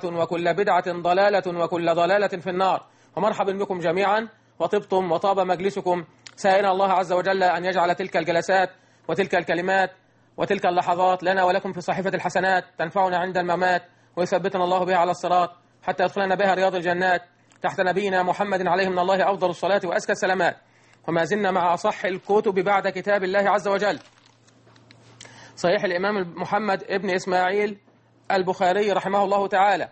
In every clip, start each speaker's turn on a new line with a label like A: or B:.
A: وكل بدعة ضلالة وكل ضلالة في النار ومرحبا بكم جميعا وطبتم وطاب مجلسكم سائلا الله عز وجل أن يجعل تلك الجلسات وتلك الكلمات وتلك اللحظات لنا ولكم في صحيفة الحسنات تنفعنا عند الممات ويثبتنا الله بها على الصراط حتى يدخلنا بها رياض الجنات تحت نبينا محمد عليه من الله أفضل الصلاة وأزكى السلامات وما زلنا مع أصح الكتب بعد كتاب الله عز وجل صحيح الإمام محمد ابن إسماعيل البخاري رحمه الله تعالى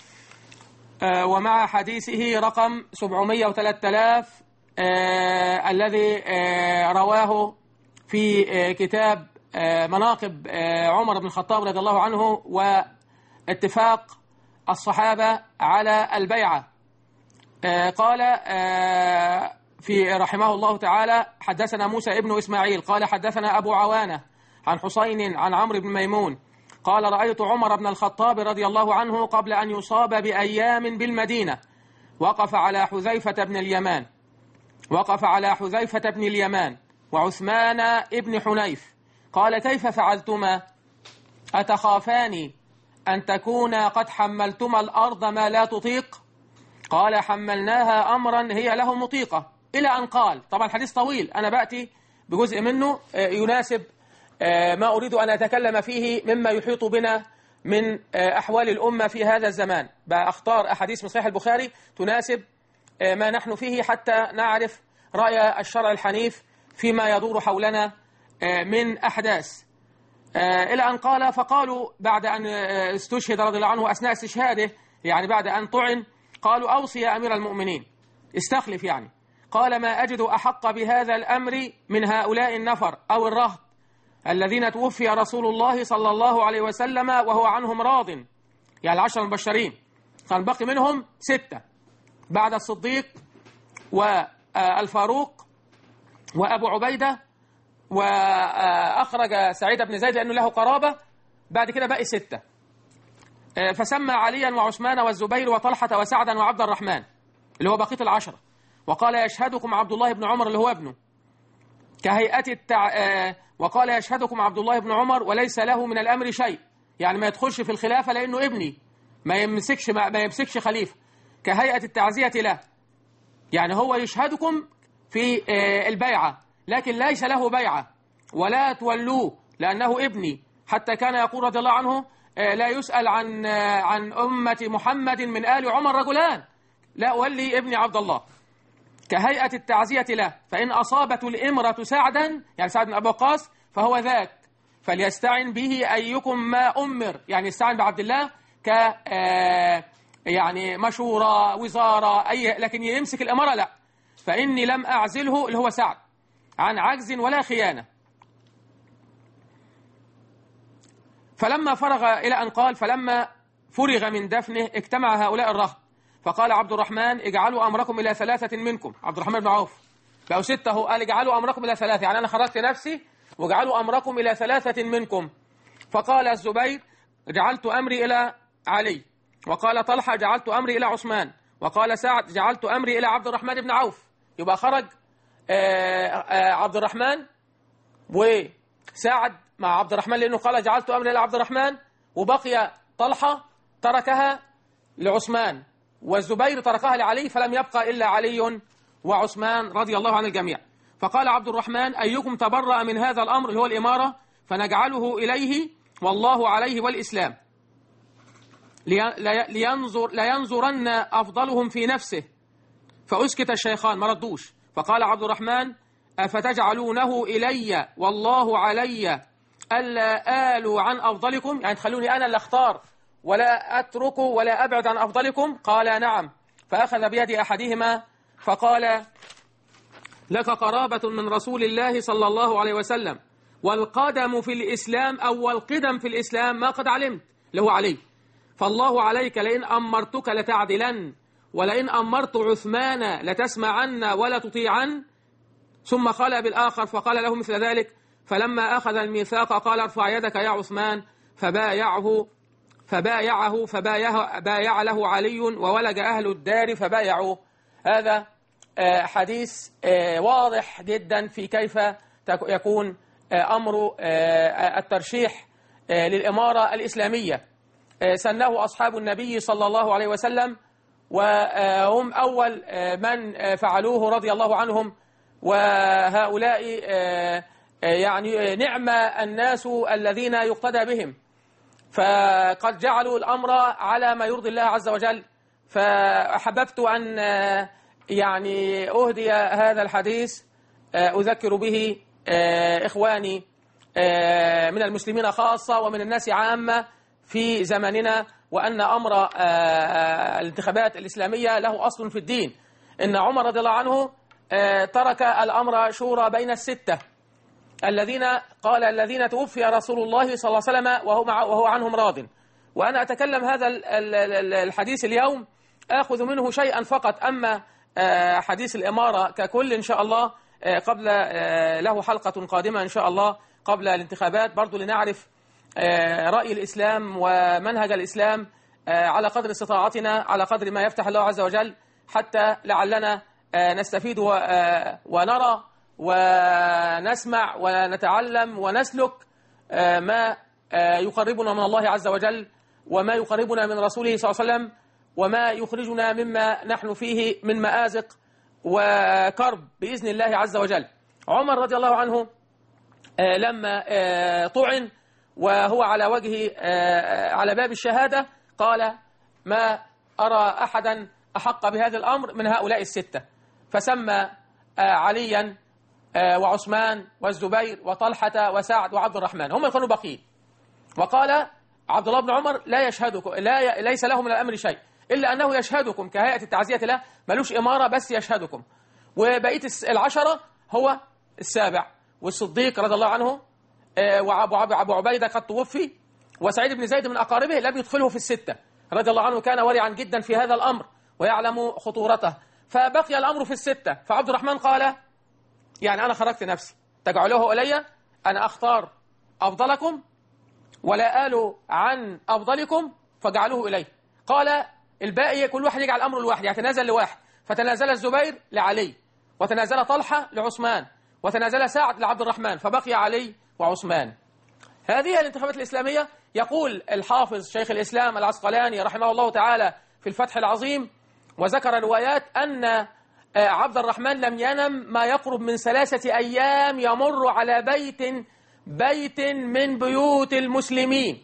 A: آه، ومع حديثه رقم 703000 آه، الذي آه، رواه في آه، كتاب آه، مناقب آه، عمر بن الخطاب رضي الله عنه واتفاق الصحابة على البيعة آه، قال آه، في رحمه الله تعالى حدثنا موسى ابن إسماعيل قال حدثنا أبو عوانة عن حسين عن عمرو بن ميمون قال رأيت عمر بن الخطاب رضي الله عنه قبل أن يصاب بأيام بالمدينة وقف على حذيفة بن اليمان وقف على حذيفة بن اليمان وعثمان ابن حنيف قال كيف فعلتما أتخافان أن تكونا قد حملتما الأرض ما لا تطيق قال حملناها أمرا هي له مطيقة إلى أن قال طبعا الحديث طويل أنا بأتي بجزء منه آه، يناسب آه، ما أريد أن أتكلم فيه مما يحيط بنا من آه، أحوال الأمة في هذا الزمان بأختار أحاديث من صحيح البخاري تناسب آه، ما نحن فيه حتى نعرف رأي الشرع الحنيف فيما يدور حولنا آه، من أحداث آه، إلى أن قال فقالوا بعد أن آه، استشهد رضي الله عنه أثناء استشهاده يعني بعد أن طعن قالوا أوصي يا أمير المؤمنين استخلف يعني قال ما أجد أحق بهذا الأمر من هؤلاء النفر أو الرهط الذين توفي رسول الله صلى الله عليه وسلم وهو عنهم راض يعني العشر المبشرين كان بقي منهم ستة بعد الصديق والفاروق وأبو عبيدة وأخرج سعيد بن زيد لأنه له قرابة بعد كده باقي ستة آه، فسمى عليا وعثمان والزبير وطلحة وسعدا وعبد الرحمن اللي هو بقية العشرة وقال يشهدكم عبد الله بن عمر اللي هو ابنه كهيئة التع... آه، وقال يشهدكم عبد الله بن عمر وليس له من الأمر شيء يعني ما يدخلش في الخلافة لأنه ابني ما يمسكش ما, ما يمسكش خليفة كهيئة التعزية له يعني هو يشهدكم في آه، البيعة لكن ليس له بيعة ولا تولوه لأنه ابني حتى كان يقول رضي الله عنه آه، لا يسأل عن آه، عن أمة محمد من آل عمر رجلان لا أولي ابني عبد الله كهيئة التعزية له فإن أصابته الإمرة سعدا يعني سعد بن أبي وقاص فهو ذاك فليستعن به أيكم ما أمر يعني يستعن بعبد الله ك آه، يعني مشورة وزارة أي لكن يمسك الإمارة لا فإني لم أعزله اللي هو سعد عن عجز ولا خيانة فلما فرغ إلى أن قال فلما فرغ من دفنه اجتمع هؤلاء الرهط فقال عبد الرحمن اجعلوا أمركم إلى ثلاثة منكم عبد الرحمن بن عوف بقوا ستة هو قال اجعلوا أمركم إلى ثلاثة يعني أنا خرجت نفسي واجعلوا أمركم إلى ثلاثة منكم فقال الزبير جعلت أمري إلى علي وقال طلحة جعلت أمري إلى عثمان وقال سعد جعلت أمري إلى عبد الرحمن بن عوف يبقى خرج آه، آه، عبد الرحمن وسعد مع عبد الرحمن لأنه قال جعلت أمري إلى عبد الرحمن وبقي طلحة تركها لعثمان والزبير تركها لعلي فلم يبقى إلا علي وعثمان رضي الله عن الجميع فقال عبد الرحمن أيكم تبرأ من هذا الأمر اللي هو الإمارة فنجعله إليه والله عليه والإسلام لي- لي- لينظر لينظرن أفضلهم في نفسه فأسكت الشيخان ما ردوش فقال عبد الرحمن أفتجعلونه إلي والله علي ألا آلوا عن أفضلكم يعني تخلوني أنا اللي أختار ولا أترك ولا أبعد عن أفضلكم قال نعم فأخذ بيد أحدهما فقال لك قرابة من رسول الله صلى الله عليه وسلم والقدم في الإسلام أو القدم في الإسلام ما قد علمت اللي هو علي فالله عليك لئن أمرتك لتعدلن ولئن أمرت عثمان لتسمعن ولا تطيعن ثم خلى بالآخر فقال له مثل ذلك فلما أخذ الميثاق قال ارفع يدك يا عثمان فبايعه فبايعه فبايع بايع له علي وولج أهل الدار فبايعوه هذا آه، حديث آه، واضح جدا في كيف تك- يكون آه، أمر آه، الترشيح آه، للإمارة الإسلامية آه، سنه أصحاب النبي صلى الله عليه وسلم وهم أول آه، من آه، فعلوه رضي الله عنهم وهؤلاء آه، آه، يعني نعم الناس الذين يقتدى بهم فقد جعلوا الأمر على ما يرضي الله عز وجل فأحببت أن آه، يعني أهدي هذا الحديث آه، أذكر به آه، إخواني آه، من المسلمين خاصة ومن الناس عامة في زماننا وأن أمر آه، آه، الانتخابات الإسلامية له أصل في الدين إن عمر رضي الله عنه آه، ترك الأمر شورى بين الستة الذين قال الذين توفي رسول الله صلى الله عليه وسلم وهو, مع وهو عنهم راض وأنا أتكلم هذا ال- ال- ال- الحديث اليوم آخذ منه شيئا فقط أما آه، حديث الإمارة ككل إن شاء الله آه، قبل آه، له حلقة قادمة إن شاء الله قبل الانتخابات برضو لنعرف آه، رأي الإسلام ومنهج الإسلام آه، على قدر استطاعتنا على قدر ما يفتح الله عز وجل حتى لعلنا آه، نستفيد و- آه، ونرى ونسمع ونتعلم ونسلك آه، ما آه، يقربنا من الله عز وجل وما يقربنا من رسوله صلى الله عليه وسلم وما يخرجنا مما نحن فيه من مآزق وكرب بإذن الله عز وجل عمر رضي الله عنه آه، لما آه، طعن وهو على وجه آه، على باب الشهادة قال ما أرى أحدا أحق بهذا الأمر من هؤلاء الستة فسمى آه، عليا آه، وعثمان والزبير وطلحة وسعد وعبد الرحمن هم كانوا بقين وقال عبد الله بن عمر لا يشهدكم لا ي... ليس له من الأمر شيء إلا أنه يشهدكم كهيئة التعزية له ملوش إمارة بس يشهدكم وبقية الس- العشرة هو السابع والصديق رضي الله عنه آه، وأبو عب- أبو عبيدة قد توفي وسعيد بن زيد من أقاربه لم يدخله في الستة رضي الله عنه كان ورعا جدا في هذا الأمر ويعلم خطورته فبقي الأمر في الستة فعبد الرحمن قال يعني أنا خرجت نفسي تجعلوه إلي أنا أختار أفضلكم ولا آلوا عن أفضلكم فجعلوه إليه قال الباقي كل واحد يجعل أمره لواحد يتنازل لواحد فتنازل الزبير لعلي وتنازل طلحة لعثمان وتنازل سعد لعبد الرحمن فبقي علي وعثمان هذه الانتخابات الإسلامية يقول الحافظ شيخ الإسلام العسقلاني رحمه الله تعالى في الفتح العظيم وذكر روايات أن آه، عبد الرحمن لم ينم ما يقرب من ثلاثة أيام يمر على بيت بيت من بيوت المسلمين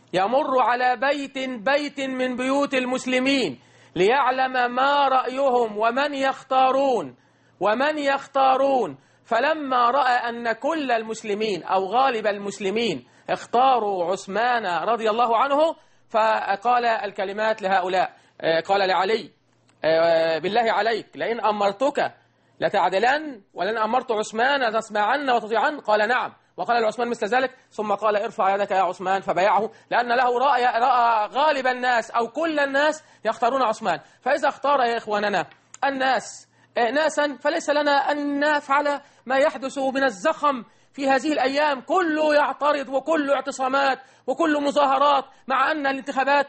A: يمر على بيت بيت من بيوت المسلمين ليعلم ما رأيهم ومن يختارون ومن يختارون فلما رأى أن كل المسلمين أو غالب المسلمين اختاروا عثمان رضي الله عنه فقال الكلمات لهؤلاء آه، قال لعلي آه، بالله عليك لئن أمرتك لتعدلن ولن أمرت عثمان تسمعن وتطيعن قال نعم وقال لعثمان مثل ذلك ثم قال ارفع يدك يا عثمان فبايعه لأن له رأي, رأى غالب الناس أو كل الناس يختارون عثمان فإذا اختار يا إخواننا الناس آه، ناسا فليس لنا أن نفعل ما يحدث من الزخم في هذه الأيام كله يعترض وكله اعتصامات وكله مظاهرات مع أن الانتخابات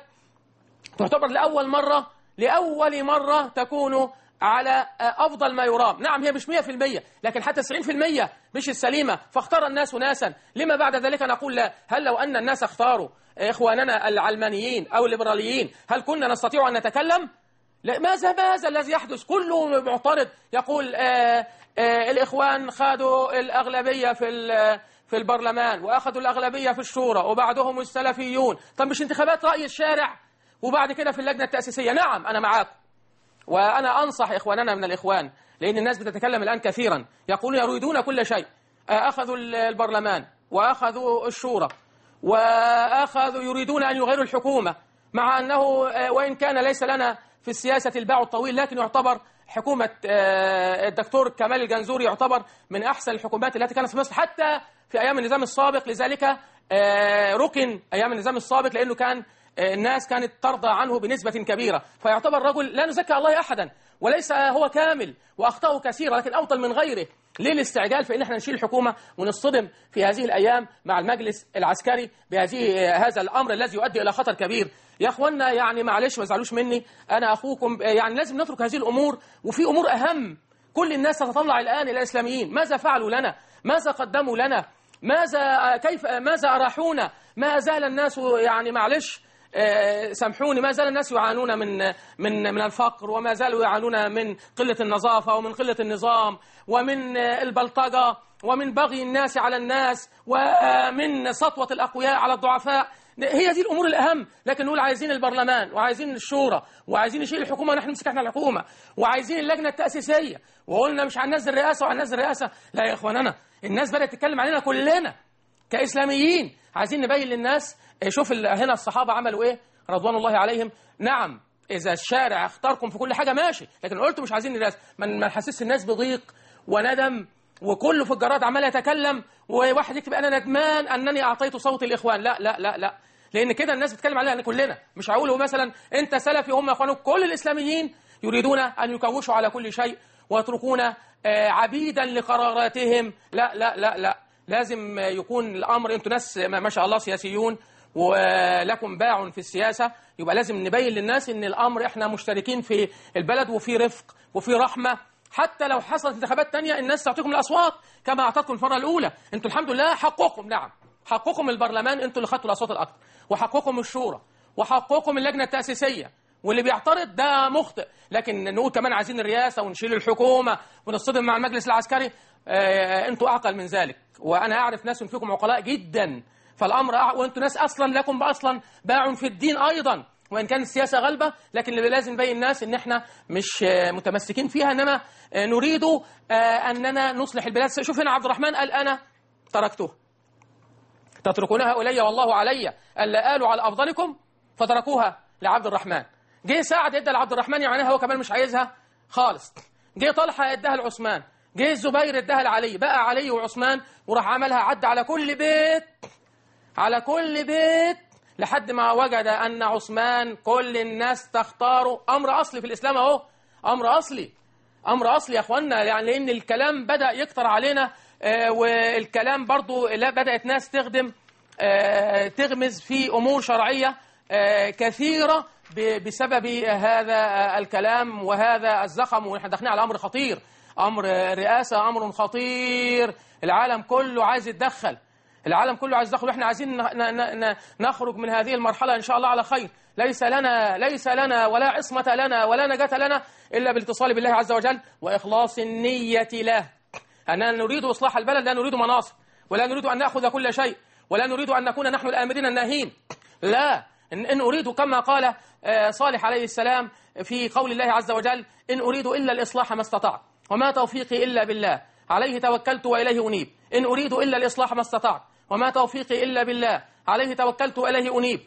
A: تعتبر لأول مرة لأول مرة تكون على أفضل ما يرام نعم هي مش 100% لكن حتى 90% مش السليمة فاختار الناس ناسا لما بعد ذلك نقول لا هل لو أن الناس اختاروا إخواننا العلمانيين أو الليبراليين هل كنا نستطيع أن نتكلم؟ لا ماذا ماذا الذي يحدث كله معترض يقول آه آه الإخوان خدوا الأغلبية في ال- في البرلمان وأخذوا الأغلبية في الشورى وبعدهم السلفيون طب مش انتخابات رأي الشارع وبعد كده في اللجنة التأسيسية نعم أنا معاكم وأنا أنصح إخواننا من الإخوان لأن الناس بتتكلم الآن كثيرا يقولون يريدون كل شيء آه، أخذوا البرلمان وأخذوا الشورى وأخذوا يريدون أن يغيروا الحكومة مع أنه آه، وإن كان ليس لنا في السياسة الباع الطويل لكن يعتبر حكومة آه، الدكتور كمال الجنزوري يعتبر من أحسن الحكومات التي كانت في مصر حتى في أيام النظام السابق لذلك آه، ركن أيام النظام السابق لأنه كان آه، الناس كانت ترضى عنه بنسبة كبيرة فيعتبر رجل لا نزكي على الله أحدا وليس هو كامل وأخطاءه كثيرة لكن أفضل من غيره ليه الاستعجال في ان احنا نشيل الحكومه ونصطدم في هذه الايام مع المجلس العسكري بهذه هذا الامر الذي يؤدي الى خطر كبير يا اخوانا يعني معلش ما تزعلوش مني انا اخوكم يعني لازم نترك هذه الامور وفي امور اهم كل الناس تتطلع الان الى الاسلاميين ماذا فعلوا لنا ماذا قدموا لنا ماذا كيف ماذا اراحونا ما زال الناس يعني معلش آه، سامحوني ما زال الناس يعانون من من من الفقر وما زالوا يعانون من قله النظافه ومن قله النظام ومن آه، البلطجه ومن بغي الناس على الناس ومن سطوه الاقوياء على الضعفاء هي دي الامور الاهم لكن نقول عايزين البرلمان وعايزين الشورى وعايزين نشيل الحكومه ونحن نمسك احنا الحكومه وعايزين اللجنه التاسيسيه وقلنا مش هننزل رئاسه وهننزل رئاسه لا يا اخواننا الناس بدات تتكلم علينا كلنا كاسلاميين عايزين نبين للناس شوف ال- هنا الصحابه عملوا ايه رضوان الله عليهم نعم اذا الشارع اختاركم في كل حاجه ماشي لكن قلت مش عايزين رئاسه ما ما نحسسش الناس بضيق وندم وكله في الجراد عمال يتكلم وواحد يكتب انا ندمان انني اعطيت صوت الاخوان لا لا لا لا لان كده الناس بتتكلم علينا كلنا مش هقولوا مثلا انت سلفي هم اخوانك كل الاسلاميين يريدون ان يكوشوا على كل شيء ويتركون آه، عبيدا لقراراتهم لا لا لا لا لازم يكون الامر انتوا ناس ما ما شاء الله سياسيون ولكم باع في السياسه يبقى لازم نبين للناس ان الامر احنا مشتركين في البلد وفي رفق وفي رحمه حتى لو حصلت انتخابات تانية الناس تعطيكم الاصوات كما اعطتكم المره الاولى انتوا الحمد لله حقكم نعم حقكم البرلمان انتوا اللي خدتوا الاصوات الاكثر وحقكم الشورى وحقكم اللجنه التاسيسيه واللي بيعترض ده مخطئ لكن نقول كمان عايزين الرئاسه ونشيل الحكومه ونصطدم مع المجلس العسكري آه، انتوا اعقل من ذلك وانا اعرف ناس فيكم عقلاء جدا فالامر أع... وانتوا ناس اصلا لكم اصلا باع في الدين ايضا وان كانت السياسه غالبه لكن اللي لازم نبين الناس ان احنا مش آه، متمسكين فيها انما آه، نريد آه، اننا نصلح البلاد شوف هنا عبد الرحمن قال انا تركته تتركونها الي والله علي الا قالوا على افضلكم فتركوها لعبد الرحمن جه سعد ادى لعبد الرحمن يعني هو كمان مش عايزها خالص جه طلحه اداها لعثمان جه الزبير اداها لعلي بقى علي وعثمان وراح عملها عد على كل بيت على كل بيت لحد ما وجد ان عثمان كل الناس تختاره امر اصلي في الاسلام اهو امر اصلي امر اصلي يا اخوانا يعني لان الكلام بدا يكتر علينا آه، والكلام برضو لا بدات ناس تخدم آه، تغمز في امور شرعيه آه، كثيره ب- بسبب هذا آه، الكلام وهذا الزخم ونحن داخلين على امر خطير امر آه، رئاسه امر خطير العالم كله عايز يتدخل العالم كله عايز يدخل واحنا عايزين ن- ن- ن- نخرج من هذه المرحله ان شاء الله على خير ليس لنا ليس لنا ولا عصمه لنا ولا نجاه لنا الا بالاتصال بالله عز وجل واخلاص النيه له أننا نريد إصلاح البلد لا نريد مناصب ولا نريد أن نأخذ كل شيء ولا نريد أن نكون نحن الآمرين الناهين لا إن, إن أريد كما قال آه، صالح عليه السلام في قول الله عز وجل إن أريد إلا الإصلاح ما استطعت وما توفيقي إلا بالله عليه توكلت وإليه أنيب إن أريد إلا الإصلاح ما استطعت وما توفيقي إلا بالله عليه توكلت وإليه أنيب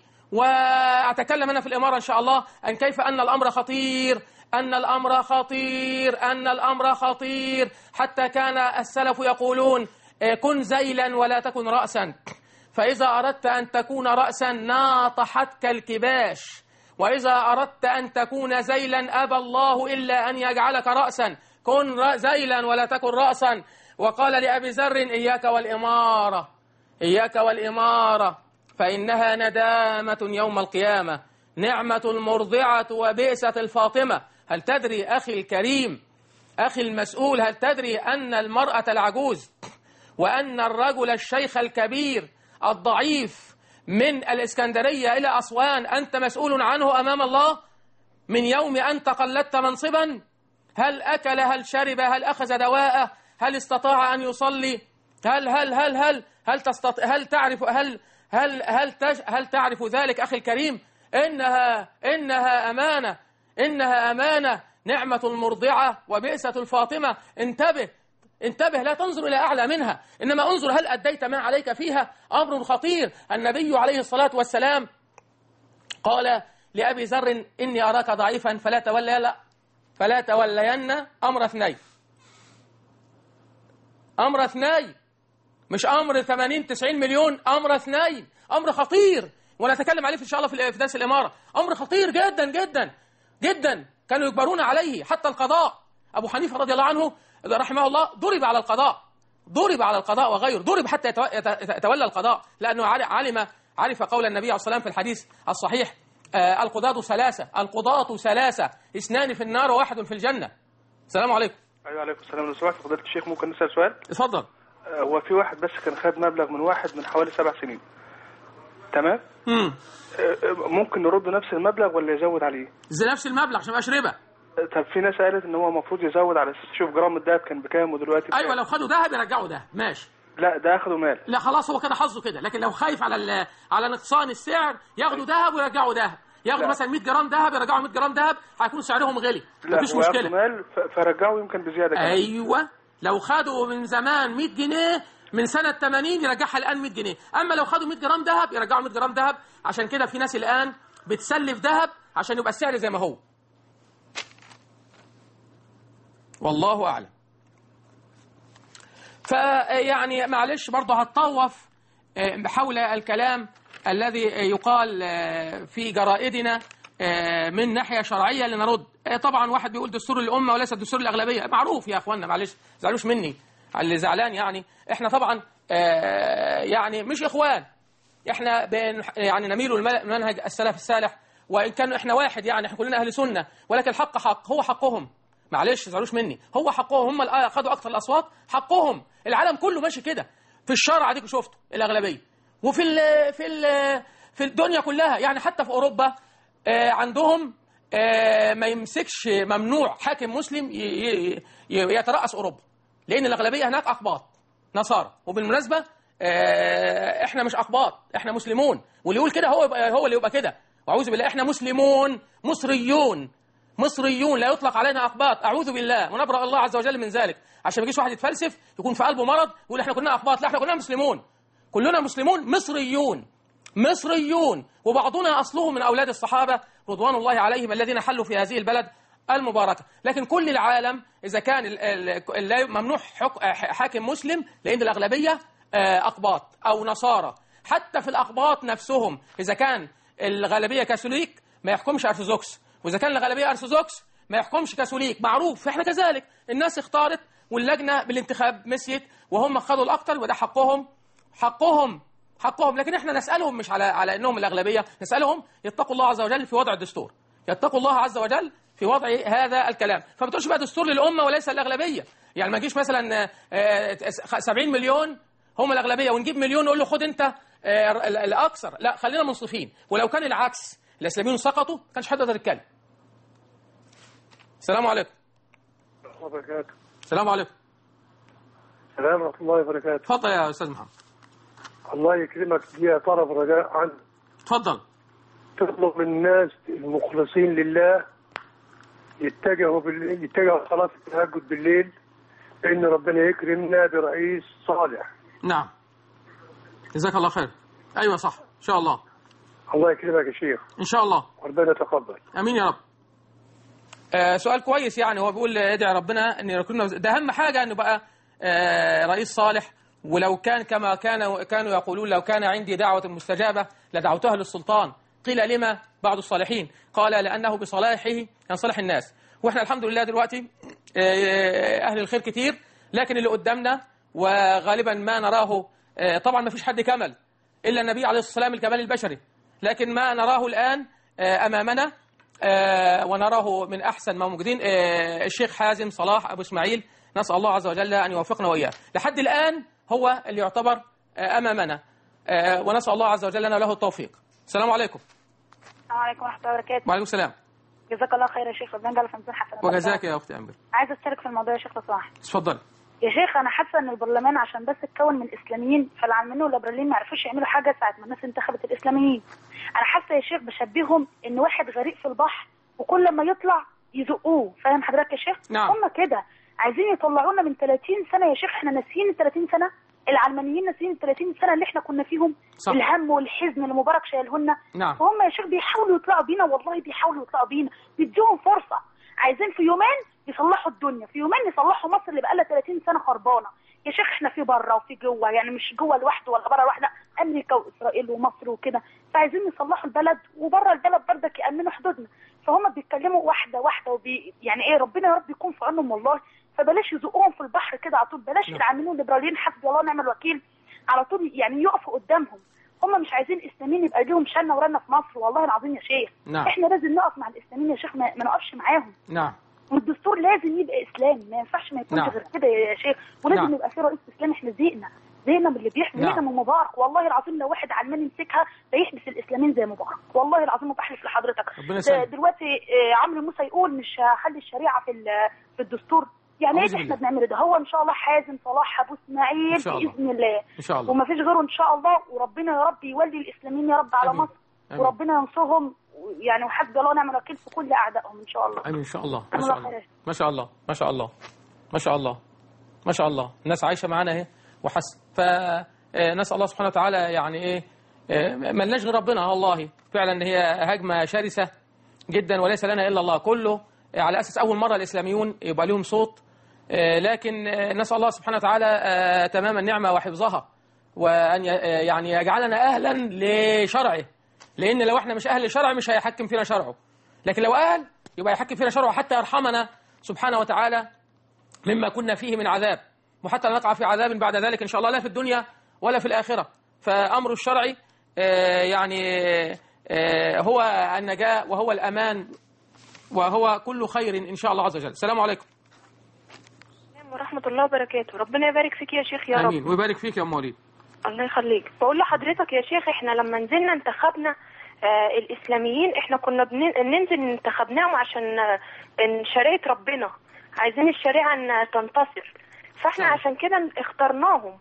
A: وأتكلم أنا في الإمارة إن شاء الله عن كيف أن الأمر خطير أن الأمر خطير أن الأمر خطير حتى كان السلف يقولون آه، كن زيلا ولا تكن رأسا فإذا أردت أن تكون رأسا ناطحتك الكباش وإذا أردت أن تكون زيلا أبى الله إلا أن يجعلك رأسا كن رأ- زيلا ولا تكن رأسا وقال لأبي ذر إياك والإمارة إياك والإمارة فإنها ندامة يوم القيامة نعمة المرضعة وبئسة الفاطمة هل تدري أخي الكريم أخي المسؤول هل تدري أن المرأة العجوز وأن الرجل الشيخ الكبير الضعيف من الإسكندرية إلى أسوان أنت مسؤول عنه أمام الله من يوم أن تقلدت منصبا هل أكل هل شرب هل أخذ دواءه هل استطاع أن يصلي هل هل هل هل هل تستطيع هل تعرف هل هل هل تج هل تعرف ذلك أخي الكريم إنها إنها أمانة إنها أمانة نعمة المرضعة وبئسة الفاطمة انتبه انتبه لا تنظر إلى أعلى منها إنما انظر هل أديت ما عليك فيها أمر خطير النبي عليه الصلاة والسلام قال لأبي ذر إني أراك ضعيفا فلا تولي لا فلا تولين أمر اثنين أمر اثنين مش أمر 80 90 مليون أمر اثنين أمر خطير ونتكلم عليه إن شاء الله في في درس الإمارة أمر خطير جدا جدا جدا كانوا يجبرون عليه حتى القضاء أبو حنيفة رضي الله عنه رحمه الله ضرب على القضاء ضرب على القضاء وغيره ضرب حتى يتو- يت- يتولى القضاء لأنه عل- علم عرف قول النبي عليه الصلاة والسلام في الحديث الصحيح آه، القضاة ثلاثة القضاة ثلاثة اثنان في النار وواحد في الجنة السلام عليكم
B: ايوه عليكم السلام لو سمحت فضيلة الشيخ ممكن نسال سؤال
A: اتفضل
B: آه، هو في واحد بس كان خد مبلغ من واحد من حوالي سبع سنين تمام
A: امم
B: آه، آه، ممكن نرد نفس المبلغ ولا يزود عليه
A: زي نفس المبلغ عشان ما يبقاش ربا
B: آه، طب في ناس قالت ان هو المفروض يزود على اساس شوف جرام الدهب كان بكام ودلوقتي بكام.
A: ايوه لو خدوا ذهب يرجعوا ده ماشي
B: لا ده اخده مال
A: لا خلاص هو كده حظه كده لكن لو خايف على ال- على نقصان السعر ياخدوا ذهب ويرجعوا ذهب ياخدوا
B: لا.
A: مثلا 100 جرام ذهب يرجعوا 100 جرام ذهب هيكون سعرهم غلي
B: لا
A: مفيش
B: هو ياخده
A: مشكله
B: مال ف- فرجعه يمكن بزياده كمان
A: ايوه لو خدوا من زمان 100 جنيه من سنة 80 يرجعها الآن 100 جنيه أما لو خدوا 100 جرام ذهب يرجعوا 100 جرام ذهب عشان كده في ناس الآن بتسلف ذهب عشان يبقى السعر زي ما هو والله أعلم فيعني معلش برضه هتطوف آه، حول الكلام الذي آه، يقال آه، في جرائدنا آه، من ناحية شرعية لنرد آه، طبعا واحد بيقول دستور الأمة وليس دستور الأغلبية معروف يا أخوانا معلش زعلوش مني على اللي زعلان يعني احنا طبعا آه، يعني مش إخوان احنا بن يعني نميل لمنهج السلف الصالح وان كان احنا واحد يعني احنا كلنا اهل سنه ولكن الحق حق هو حقهم معلش تزعلوش مني هو حقهم هم اللي خدوا اكثر الاصوات حقهم العالم كله ماشي كده في الشرع اديكوا شفتوا الاغلبيه وفي ال في ال في الدنيا كلها يعني حتى في اوروبا آه، عندهم آه، ما يمسكش ممنوع حاكم مسلم ي- ي- ي- يترأس اوروبا لان الاغلبيه هناك اقباط نصارى وبالمناسبه آه، احنا مش اقباط احنا مسلمون واللي يقول كده هو يبقى هو اللي يبقى كده واعوذ بالله احنا مسلمون مصريون مصريون لا يطلق علينا اقباط اعوذ بالله ونبرأ الله عز وجل من ذلك عشان ما يجيش واحد يتفلسف يكون في قلبه مرض ويقول احنا كلنا اقباط لا احنا كلنا مسلمون كلنا مسلمون مصريون مصريون وبعضنا اصله من اولاد الصحابه رضوان الله عليهم الذين حلوا في هذه البلد المباركه لكن كل العالم اذا كان ال- ال- ال- ممنوع حك- حاكم مسلم لان الاغلبيه آه، اقباط او نصارى حتى في الاقباط نفسهم اذا كان الغالبيه كاثوليك ما يحكمش ارثوذكس واذا كان الغالبيه ارثوذكس ما يحكمش كاثوليك معروف فاحنا كذلك الناس اختارت واللجنه بالانتخاب مشيت وهم خدوا الاكثر وده حقهم حقهم حقهم لكن احنا نسالهم مش على على انهم الاغلبيه نسالهم يتقوا الله عز وجل في وضع الدستور يتقوا الله عز وجل في وضع هذا الكلام فما تقولش بقى دستور للامه وليس الاغلبيه يعني ما يجيش مثلا آه، آه، 70 مليون هم الاغلبيه ونجيب مليون نقول له خد انت آه، ال- الاكثر لا خلينا منصفين ولو كان العكس الاسلاميون سقطوا ما كانش حد يقدر يتكلم السلام عليكم
B: وبركاته
A: السلام عليكم
B: السلام ورحمه الله وبركاته
A: اتفضل يا استاذ محمد
B: الله يكرمك دي طلب رجاء عن
A: اتفضل
B: تطلب من الناس المخلصين لله يتجهوا بال... يتجهوا صلاة التهجد بالليل إن ربنا يكرمنا برئيس صالح
A: نعم جزاك الله خير ايوه صح ان شاء الله
B: الله يكرمك يا شيخ
A: ان شاء الله
B: وربنا يتقبل
A: امين يا رب آه سؤال كويس يعني هو بيقول ادعي ربنا ان يكون ده اهم حاجه انه بقى آه رئيس صالح ولو كان كما كانوا كانوا يقولون لو كان عندي دعوه مستجابه لدعوتها للسلطان قيل لما بعض الصالحين قال لانه بصلاحه ينصلح الناس واحنا الحمد لله دلوقتي آه اهل الخير كتير لكن اللي قدامنا وغالبا ما نراه آه طبعا ما فيش حد كمل الا النبي عليه الصلاه والسلام الكمال البشري لكن ما نراه الان آه امامنا آه، ونراه من احسن ما موجودين آه، الشيخ حازم صلاح ابو اسماعيل نسال الله عز وجل ان يوفقنا واياه لحد الان هو اللي يعتبر آه، امامنا آه، ونسال الله عز وجل لنا له التوفيق السلام عليكم
C: السلام عليكم ورحمة الله وبركاته
A: وعليكم السلام
C: جزاك الله خير يا شيخ ربنا يجعل في ميزان حسناتك
A: وجزاك يا اختي امبر
C: عايزة اشترك في الموضوع يا شيخ لو سمحت
A: اتفضل
C: يا شيخ انا حاسة ان البرلمان عشان بس اتكون من اسلاميين فالعلمانيين والليبراليين ما عرفوش يعملوا حاجة ساعة ما الناس انتخبت الاسلاميين انا حاسة يا شيخ بشبههم ان واحد غريق في البحر وكل ما يطلع يزقوه فاهم حضرتك يا شيخ
A: نعم.
C: هم كده عايزين يطلعونا من 30 سنة يا شيخ احنا ناسيين ال 30 سنة العلمانيين ناسيين ال 30 سنة اللي احنا كنا فيهم
A: صح.
C: الهم والحزن اللي مبارك شايلهولنا
A: نعم.
C: وهم يا شيخ بيحاولوا يطلعوا بينا والله بيحاولوا يطلعوا بينا بيديهم فرصة عايزين في يومين يصلحوا الدنيا في يومين يصلحوا مصر اللي بقالها 30 سنة خربانة يا شيخ احنا في بره وفي جوه يعني مش جوه لوحده ولا بره لوحده لا امريكا واسرائيل ومصر وكده فعايزين يصلحوا البلد وبره البلد برضك يامنوا حدودنا فهم بيتكلموا واحده واحده وبي يعني ايه ربنا يا رب يكون في عونهم والله فبلاش يزقوهم في البحر كده على طول بلاش
A: نعم.
C: العاملين الليبراليين حسبي الله ونعم الوكيل على طول يعني يقفوا قدامهم هم مش عايزين اسلاميين يبقى ليهم شنه ورنه في مصر والله العظيم يا شيخ
A: نعم.
C: احنا لازم نقف مع الاسلاميين يا شيخ ما, ما نقفش معاهم
A: نعم
C: والدستور لازم يبقى اسلامي ما ينفعش ما يكونش
A: نعم.
C: غير كده يا شيخ ولازم
A: نعم.
C: يبقى في رئيس اسلامي احنا زهقنا زهقنا من اللي بيحصل
A: نعم.
C: زهقنا من مبارك والله العظيم لو واحد علمان يمسكها سيحبس الاسلاميين زي مبارك والله العظيم وبحلف لحضرتك
A: ربنا
C: د-
A: يسلمك.
C: دلوقتي آه، عمرو موسى يقول مش هخلي الشريعه في ال- في الدستور يعني ايه
A: أعوذ
C: اللي احنا
A: بالله.
C: بنعمله ده هو ان شاء الله حازم صلاح ابو اسماعيل
A: إن شاء الله.
C: باذن الله
A: ان شاء الله
C: وما فيش غيره ان شاء الله وربنا يا رب يولي الاسلاميين يا رب على
A: آمين.
C: مصر
A: آمين.
C: وربنا ينصرهم يعني وحسبي الله ونعم الوكيل في كل اعدائهم ان شاء الله
A: امين ان شاء الله ما
C: الله
A: شاء الله
C: خير.
A: ما شاء الله ما شاء الله ما شاء الله ما شاء الله الناس عايشه معانا اهي وحسن فنسال الله سبحانه وتعالى يعني ايه آه، ملناش غير ربنا والله فعلا هي هجمه شرسه جدا وليس لنا الا الله كله على اساس اول مره الاسلاميون يبقى لهم صوت آه، لكن آه، نسال الله سبحانه وتعالى آه، تمام النعمه وحفظها وان ي- آه، يعني يجعلنا اهلا لشرعه لان لو احنا مش اهل لشرعه مش هيحكم فينا شرعه لكن لو اهل يبقى يحكم فينا شرعه حتى يرحمنا سبحانه وتعالى مما كنا فيه من عذاب وحتى لا نقع في عذاب بعد ذلك إن شاء الله لا في الدنيا ولا في الآخرة فأمر الشرعي آه، يعني آه، هو النجاة وهو الأمان وهو كل خير إن شاء الله عز وجل السلام عليكم
D: ورحمة الله وبركاته ربنا يبارك فيك يا شيخ يا رب
A: آمين ويبارك فيك يا أم وليد
D: الله يخليك بقول لحضرتك يا شيخ احنا لما نزلنا انتخبنا آه الإسلاميين احنا كنا بن- ننزل انتخبناهم عشان آه، إن شريعة ربنا عايزين الشريعة ان تنتصر فاحنا
A: صح.
D: عشان كده اخترناهم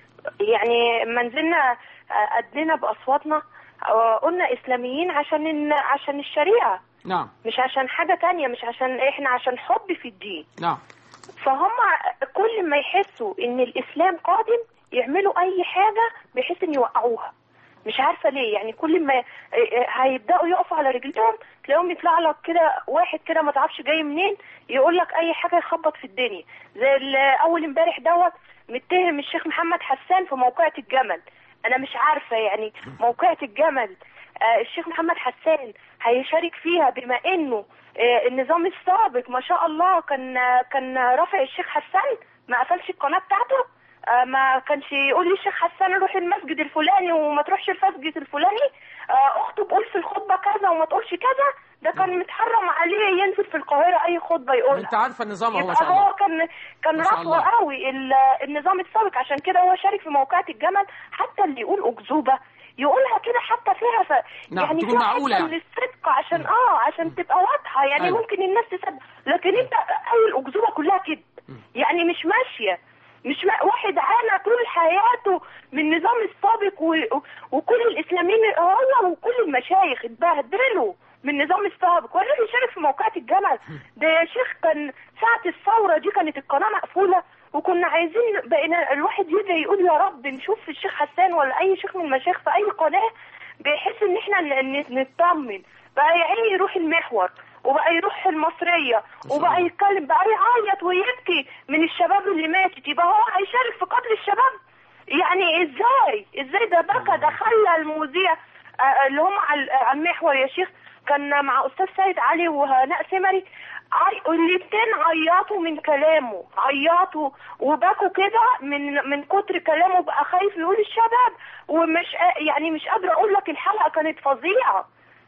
D: يعني لما نزلنا آه، أدينا بأصواتنا آه، قلنا إسلاميين عشان إن عشان الشريعة
A: نعم
D: مش عشان حاجة تانية مش عشان احنا عشان حب في الدين
A: نعم
D: فهم كل ما يحسوا ان الاسلام قادم يعملوا اي حاجه بحيث ان يوقعوها مش عارفه ليه يعني كل ما هيبداوا يقفوا على رجليهم تلاقيهم يطلع لك كده واحد كده ما تعرفش جاي منين يقول لك اي حاجه يخبط في الدنيا زي ال- اول امبارح دوت متهم الشيخ محمد حسان في موقعة الجمل انا مش عارفه يعني موقعة الجمل آه، الشيخ محمد حسان هيشارك فيها بما انه آه، النظام السابق ما شاء الله كان كان رافع الشيخ حسان ما قفلش القناه بتاعته آه، ما كانش يقول لي الشيخ حسان روح المسجد الفلاني وما تروحش المسجد الفلاني آه، اخته تقول في الخطبه كذا وما تقولش كذا ده كان متحرم عليه ينزل في القاهره اي خطبه يقولها
A: أنت عارفة النظام أهو ما
D: يبقى
A: شاء الله
D: هو كان كان
A: ما شاء
D: رافضه
A: الله.
D: قوي ال- النظام السابق عشان كده هو شارك في موقعة الجمل حتى اللي يقول أكذوبة يقولها كده حتى فيها ف...
A: نعم،
D: يعني
A: تكون
D: فيها
A: معقولة
D: حتة
A: يعني.
D: من الصدق عشان اه عشان تبقى واضحة يعني
A: أيوة.
D: ممكن الناس تصدق لكن انت قوي الأكذوبة كلها كده يعني مش ماشية مش ما... واحد عانى طول حياته من النظام السابق و... و- وكل الإسلاميين هو وكل المشايخ اتبهدلوا من النظام السابق والراجل شارك في موقعة الجمل ده يا شيخ كان ساعة الثورة دي كانت القناة مقفولة وكنا عايزين بقينا الواحد يدعي يقول يا رب نشوف الشيخ حسان ولا أي شيخ من المشايخ في أي قناة بحيث إن إحنا ن- ن- نطمن بقى يا عيني يروح المحور وبقى يروح المصرية
A: شاء
D: وبقى
A: الله.
D: يتكلم بقى يعيط ويبكي من الشباب اللي ماتت يبقى هو هيشارك في قتل الشباب يعني ازاي ازاي ده بكى ده خلى المذيع آه، اللي هم على على المحور يا شيخ كان مع استاذ سيد علي وهناء سمري عي... الاتنين عيطوا من كلامه عيطوا وبكوا كده من من كتر كلامه بقى خايف يقول الشباب ومش قا- يعني مش قادره اقول لك الحلقه كانت فظيعه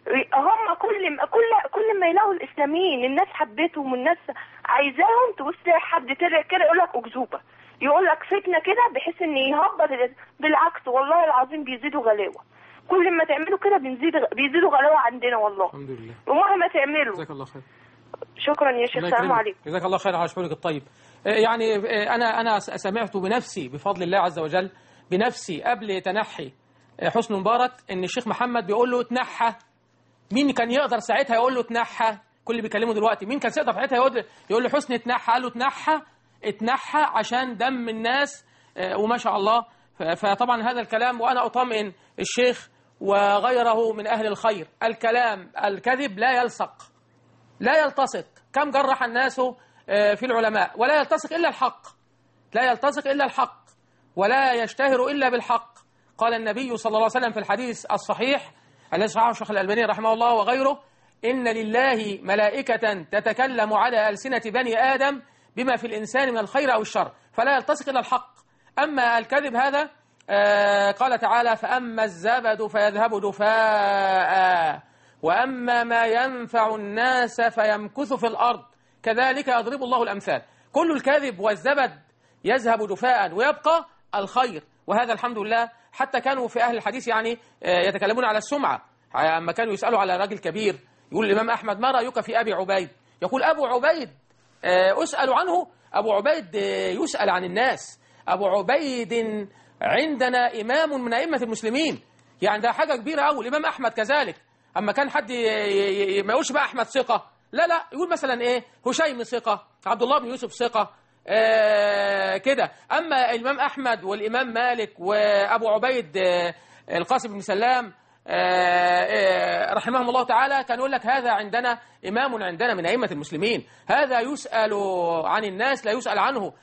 D: هم كل ما كل كل ما يلاقوا الاسلاميين الناس حبتهم والناس عايزاهم تبص تلاقي حد طلع كده يقول لك اكذوبه يقول لك فتنه كده بحيث ان يهبط ال- بالعكس والله العظيم بيزيدوا غلاوه كل ما تعملوا كده بنزيد بيزيدوا غلاوه عندنا والله
A: الحمد لله
D: ومهما تعملوا
A: جزاك الله خير
D: شكرا يا شيخ
A: الله
D: السلام
A: يكرمك.
D: عليكم
A: جزاك الله خير على شعورك الطيب آه، يعني آه، انا انا س- سمعت بنفسي بفضل الله عز وجل بنفسي قبل تنحي آه، حسني مبارك ان الشيخ محمد بيقول له اتنحى مين كان يقدر ساعتها يقول له اتنحى كل اللي بيكلمه دلوقتي مين كان يقدر ساعتها يقول يقول له حسني اتنحى قال له اتنحى اتنحى عشان دم الناس آه، وما شاء الله ف- فطبعا هذا الكلام وانا اطمئن الشيخ وغيره من اهل الخير الكلام الكذب لا يلصق لا يلتصق كم جرح الناس آه، في العلماء ولا يلتصق إلا الحق لا يلتصق إلا الحق ولا يشتهر إلا بالحق قال النبي صلى الله عليه وسلم في الحديث الصحيح الذي صححه الشيخ الألباني رحمه الله وغيره إن لله ملائكة تتكلم على ألسنة بني آدم بما في الإنسان من الخير أو الشر فلا يلتصق إلا الحق أما الكذب هذا آه، قال تعالى فأما الزبد فيذهب دفاء وأما ما ينفع الناس فيمكث في الأرض كذلك يضرب الله الأمثال كل الكذب والزبد يذهب دفاء ويبقى الخير وهذا الحمد لله حتى كانوا في أهل الحديث يعني آه، يتكلمون على السمعة أما كانوا يسألوا على راجل كبير يقول الإمام أحمد ما رأيك في أبي عبيد يقول أبو عبيد آه، أسأل عنه أبو عبيد آه، يسأل عن الناس أبو عبيد عندنا إمام من أئمة المسلمين يعني ده حاجة كبيرة أوي الإمام أحمد كذلك أما كان حد ي- ي- ي- ما يقولش بقى أحمد ثقة لا لا يقول مثلا إيه هشيم ثقة عبد الله بن يوسف ثقة آه كده أما الإمام أحمد والإمام مالك وأبو عبيد آه القاسم بن سلام آه، آه، رحمهم الله تعالى كان يقول لك هذا عندنا إمام عندنا من أئمة المسلمين هذا يسأل عن الناس لا يسأل عنه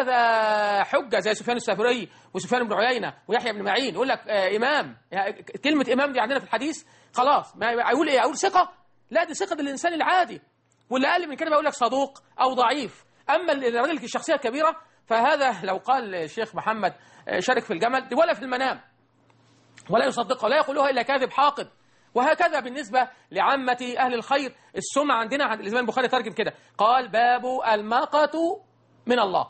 A: هذا حجة زي سفيان الثوري وسفيان بن عيينة ويحيى بن معين يقول لك آه، إمام يعني كلمة إمام دي عندنا في الحديث خلاص ما أقول إيه أقول ثقة لا دي ثقة الإنسان العادي واللي أقل من كده بقول لك صدوق أو ضعيف أما الراجل الشخصية الكبيرة فهذا لو قال الشيخ محمد آه، شارك في الجمل دي ولا في المنام ولا يصدقها لا يقولها إلا كاذب حاقد وهكذا بالنسبة لعامة أهل الخير السمعة عندنا عند الإمام البخاري ترجم كده قال باب المقة من الله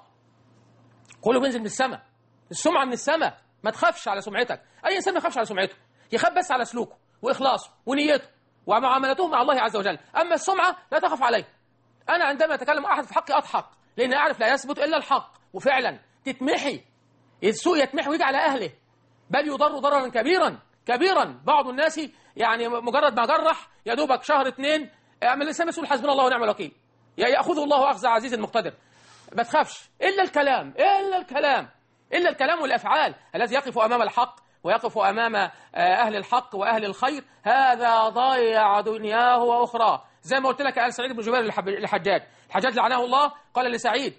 A: كله بينزل من السماء السمعة من السماء ما تخافش على سمعتك أي إنسان ما يخافش على سمعته يخاف بس على سلوكه وإخلاصه ونيته ومعاملته مع الله عز وجل أما السمعة لا تخف عليه أنا عندما أتكلم أحد في حقي أضحك لأن أعرف لا يثبت إلا الحق وفعلا تتمحي السوء يتمحي ويجي على أهله بل يضر ضررا كبيرا كبيرا بعض الناس يعني مجرد ما جرح يا دوبك شهر اثنين اعمل الانسان مسؤول حسبنا الله ونعم الوكيل يا ياخذه الله اخذ عزيز مقتدر ما تخافش الا الكلام الا الكلام الا الكلام والافعال الذي يقف امام الحق ويقف امام آه، اهل الحق واهل الخير هذا ضيع دنياه واخراه زي ما قلت لك قال سعيد بن جبير للحب- للحجاج الحجاج لعنه الله قال لسعيد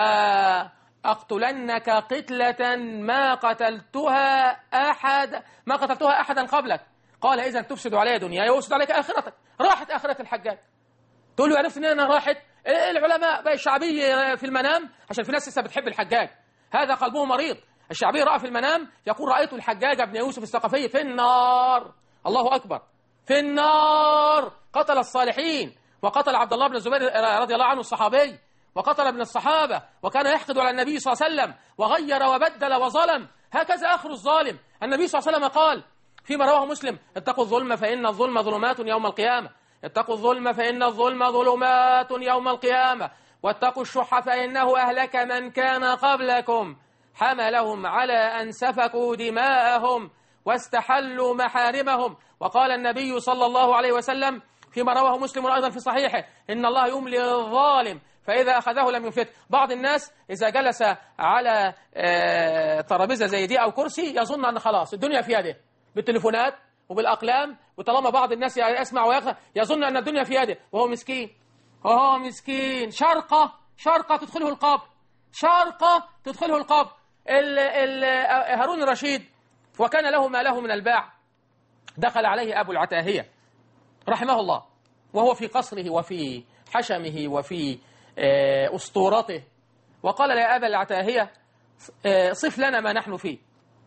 A: لا أقتلنك قتلة ما قتلتها أحد ما قتلتها أحدا قبلك قال إذا تفسد علي دنياي وأفسد عليك آخرتك راحت آخرة الحجاج تقول له عرفت ان انا راحت إيه العلماء بقى الشعبي في المنام عشان في ناس لسه بتحب الحجاج هذا قلبه مريض الشعبي راى في المنام يقول رايت الحجاج بن يوسف الثقفي في النار الله اكبر في النار قتل الصالحين وقتل عبد الله بن الزبير رضي الله عنه الصحابي وقتل ابن الصحابه وكان يحقد على النبي صلى الله عليه وسلم وغير وبدل وظلم هكذا اخر الظالم النبي صلى الله عليه وسلم قال فيما رواه مسلم اتقوا الظلم فإن الظلم ظلمات يوم القيامة اتقوا الظلم فإن الظلم ظلمات يوم القيامة واتقوا الشح فإنه أهلك من كان قبلكم حملهم على أن سفكوا دماءهم واستحلوا محارمهم وقال النبي صلى الله عليه وسلم فيما رواه مسلم أيضا في صحيحه إن الله يملي الظالم فإذا أخذه لم يفلت بعض الناس إذا جلس على آه، ترابيزة زي دي أو كرسي يظن أن خلاص الدنيا في يده بالتليفونات وبالأقلام وطالما بعض الناس يسمع ويقرأ يظن أن الدنيا في يده وهو مسكين وهو مسكين شرقة شرقة تدخله القبر شرقة تدخله القبر ال ال هارون الرشيد وكان له ما له من الباع دخل عليه أبو العتاهية رحمه الله وهو في قصره وفي حشمه وفي آه، أسطورته وقال يا أبا العتاهية آه، صف لنا ما نحن فيه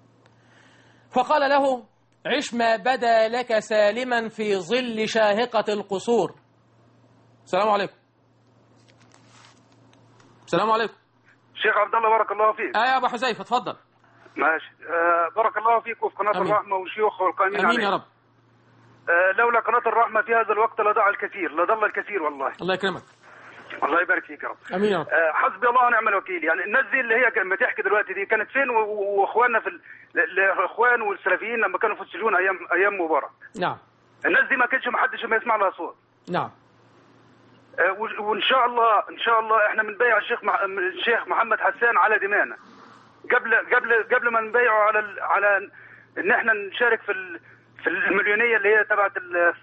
A: فقال له عش ما بدا لك سالما في ظل شاهقة القصور السلام عليكم السلام عليكم
E: شيخ عبد الله بارك الله فيك
A: آه يا أبو حذيفة اتفضل
E: ماشي آه بارك الله فيك وفي قناة
A: أمين.
E: الرحمة والشيوخ والقائمين
A: أمين
E: عليها.
A: يا رب
E: آه لولا قناة الرحمة في هذا الوقت لضاع الكثير لضل الكثير والله
A: الله يكرمك
E: الله يبارك فيك يا رب
A: أمين يا رب
E: آه حسبي الله ونعم الوكيل يعني الناس دي اللي هي لما تحكي دلوقتي دي كانت فين و- و- واخواننا في ال- ال- الاخوان والسلفيين لما كانوا في السجون ايام ايام مبارك
A: نعم
E: الناس دي ما كانش ما حدش ما يسمع لها صوت
A: نعم
E: آه، و- وان شاء الله ان شاء الله احنا بنبيع الشيخ مح... الشيخ محمد حسان على دمانا قبل قبل قبل ما نبيعه على ال... على ان احنا نشارك في ال... في المليونيه اللي هي تبعت ال...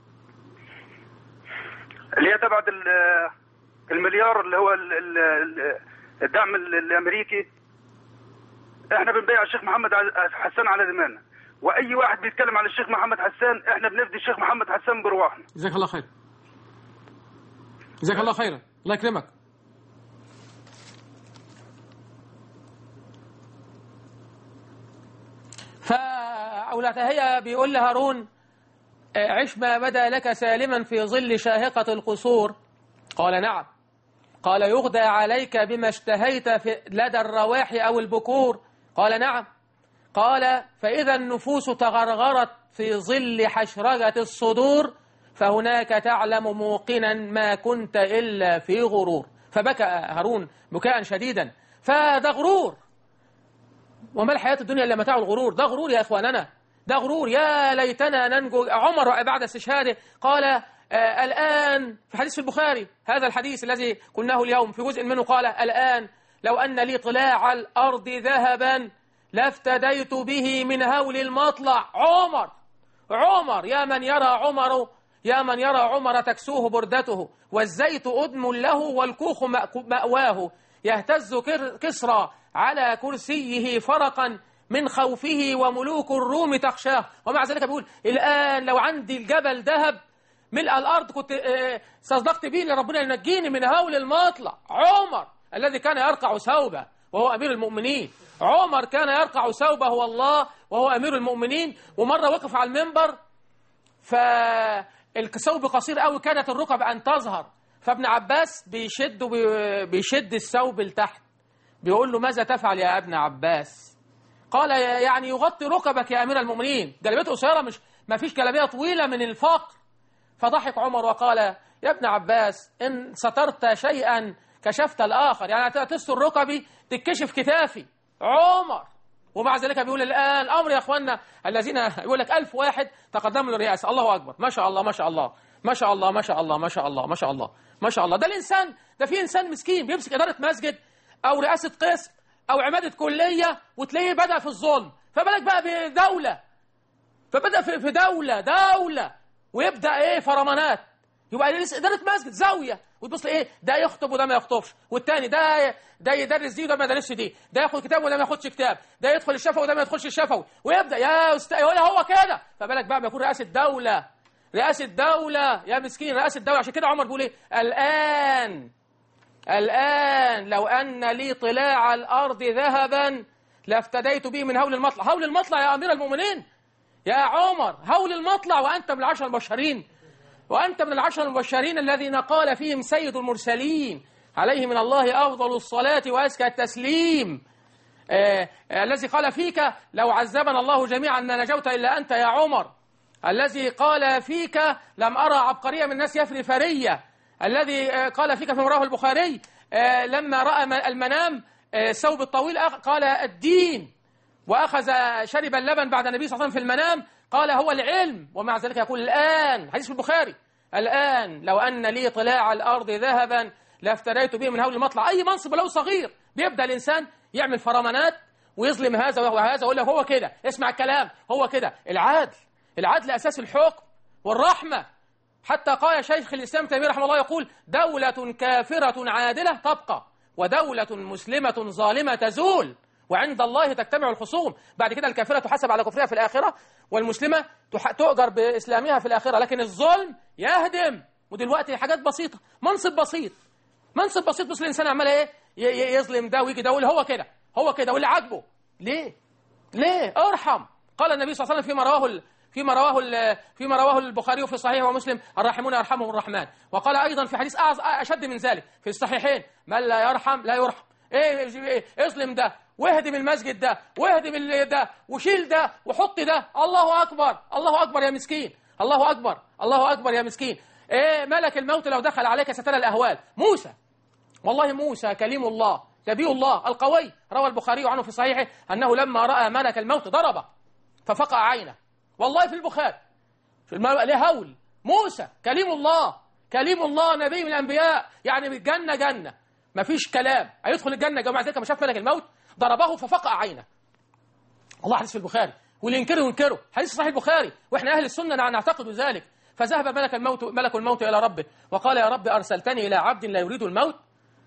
E: اللي هي تبعت ال... المليار اللي هو ال... ال... ال- الدعم ال- الامريكي احنا بنبيع الشيخ محمد ع- حسان على دمانا واي واحد بيتكلم عن الشيخ محمد حسان احنا بنفدي الشيخ محمد حسان برواحنا
A: جزاك الله خير جزاك الله خيرا الله يكرمك فأولادها هي بيقول لهارون آه، عش ما بدا لك سالما في ظل شاهقة القصور قال نعم قال يغدى عليك بما اشتهيت في لدى الرواح أو البكور قال نعم قال فإذا النفوس تغرغرت في ظل حشرجة الصدور فهناك تعلم موقنا ما كنت إلا في غرور فبكى هارون بكاء شديدا فده غرور وما الحياة الدنيا إلا متاع الغرور ده غرور يا إخواننا ده غرور يا ليتنا ننجو عمر بعد استشهاده قال آه الآن في حديث في البخاري هذا الحديث الذي قلناه اليوم في جزء منه قال الآن لو أن لي طلاع الأرض ذهبا لافتديت به من هول المطلع عمر عمر يا من يرى عمر يا من يرى عمر تكسوه بردته والزيت أدم له والكوخ مأواه يهتز كسرى على كرسيه فرقا من خوفه وملوك الروم تخشاه ومع ذلك بيقول الآن لو عندي الجبل ذهب ملء الأرض كنت صدقت به لربنا ينجيني من هول المطلع عمر الذي كان يرقع ثوبه وهو أمير المؤمنين عمر كان يرقع ثوبه والله وهو أمير المؤمنين ومرة وقف على المنبر فالثوب قصير قوي كانت الركب أن تظهر فابن عباس بيشد بيشد الثوب لتحت بيقول له ماذا تفعل يا ابن عباس قال يعني يغطي ركبك يا أمير المؤمنين جلبته قصيرة مش ما فيش جلبية طويلة من الفقر فضحك عمر وقال يا ابن عباس إن سترت شيئا كشفت الآخر يعني تستر ركبي تتكشف كتافي عمر ومع ذلك بيقول الآن الأمر يا أخوانا الذين يقول لك ألف واحد تقدموا للرئاسة الله أكبر ما شاء الله ما شاء الله ما شاء الله ما شاء الله ما شاء الله ما شاء الله ما شاء الله ده الإنسان ده في إنسان مسكين بيمسك إدارة مسجد أو رئاسة قسم أو عمادة كلية وتلاقيه بدأ في الظلم فبالك بقى بدولة فبدأ في دولة دولة ويبدأ إيه فرمانات يبقى إدارة مسجد زاوية وتبص ايه ده يخطب وده ما يخطبش والتاني ده ده يدرس دي وده ما يدرسش دي ده ياخد كتاب وده ما ياخدش كتاب ده يدخل الشفوي وده ما يدخلش الشفوي ويبدا يا استاذ ولا هو كده فبالك بقى ما يكون رئاسه دوله رئاسه دوله يا مسكين رئاسه دوله عشان كده عمر بيقول ايه الان الان لو ان لي طلاع الارض ذهبا لافتديت به من هول المطلع هول المطلع يا امير المؤمنين يا عمر هول المطلع وانت من العشر المبشرين وأنت من العشر المبشرين الذين قال فيهم سيد المرسلين عليه من الله أفضل الصلاة وأزكى التسليم آه آه الذي قال فيك لو عذبنا الله جميعا ما نجوت إلا أنت يا عمر الذي قال فيك لم أرى عبقرية من الناس يفري فرية الذي آه قال فيك في رواه البخاري آه لما رأى المنام آه الثوب الطويل قال الدين وأخذ شرب اللبن بعد النبي صلى الله عليه وسلم في المنام قال هو العلم ومع ذلك يقول الآن حديث في البخاري الآن لو أن لي طلاع الأرض ذهبا لافتريت به من هول المطلع أي منصب لو صغير بيبدأ الإنسان يعمل فرمانات ويظلم هذا وهذا ويقول له هو كده اسمع الكلام هو كده العدل العدل أساس الحكم والرحمة حتى قال شيخ الإسلام تيمية رحمه الله يقول دولة كافرة عادلة تبقى ودولة مسلمة ظالمة تزول وعند الله تجتمع الخصوم بعد كده الكافرة تحاسب على كفرها في الآخرة والمسلمة تؤجر بإسلامها في الآخرة لكن الظلم يهدم ودلوقتي حاجات بسيطة منصب بسيط منصب بسيط بس الإنسان عمال إيه يظلم ده ويجي ده يقول هو كده هو كده واللي عاجبه ليه ليه ارحم قال النبي صلى الله عليه وسلم فيما رواه فيما رواه فيما رواه البخاري وفي صحيح ومسلم الراحمون يرحمهم الرحمن وقال ايضا في حديث اشد من ذلك في الصحيحين من لا يرحم لا يرحم ايه, إيه اظلم ده واهدم المسجد ده واهدم ده وشيل ده وحط ده الله اكبر الله اكبر يا مسكين الله اكبر الله اكبر يا مسكين ايه ملك الموت لو دخل عليك سترى الاهوال موسى والله موسى كليم الله نبي الله القوي روى البخاري عنه في صحيحه انه لما راى ملك الموت ضربه ففقع عينه والله في البخاري في الم... هول موسى كليم الله كليم الله نبي من الانبياء يعني الجنه جنه مفيش كلام هيدخل الجنه جماعه ذلك ما شاف ملك الموت ضربه ففقع عينه والله حديث في البخاري واللي ينكره ينكره حديث صحيح البخاري واحنا اهل السنه نعتقد ذلك فذهب ملك الموت ملك الموت الى ربه وقال يا رب ارسلتني الى عبد لا يريد الموت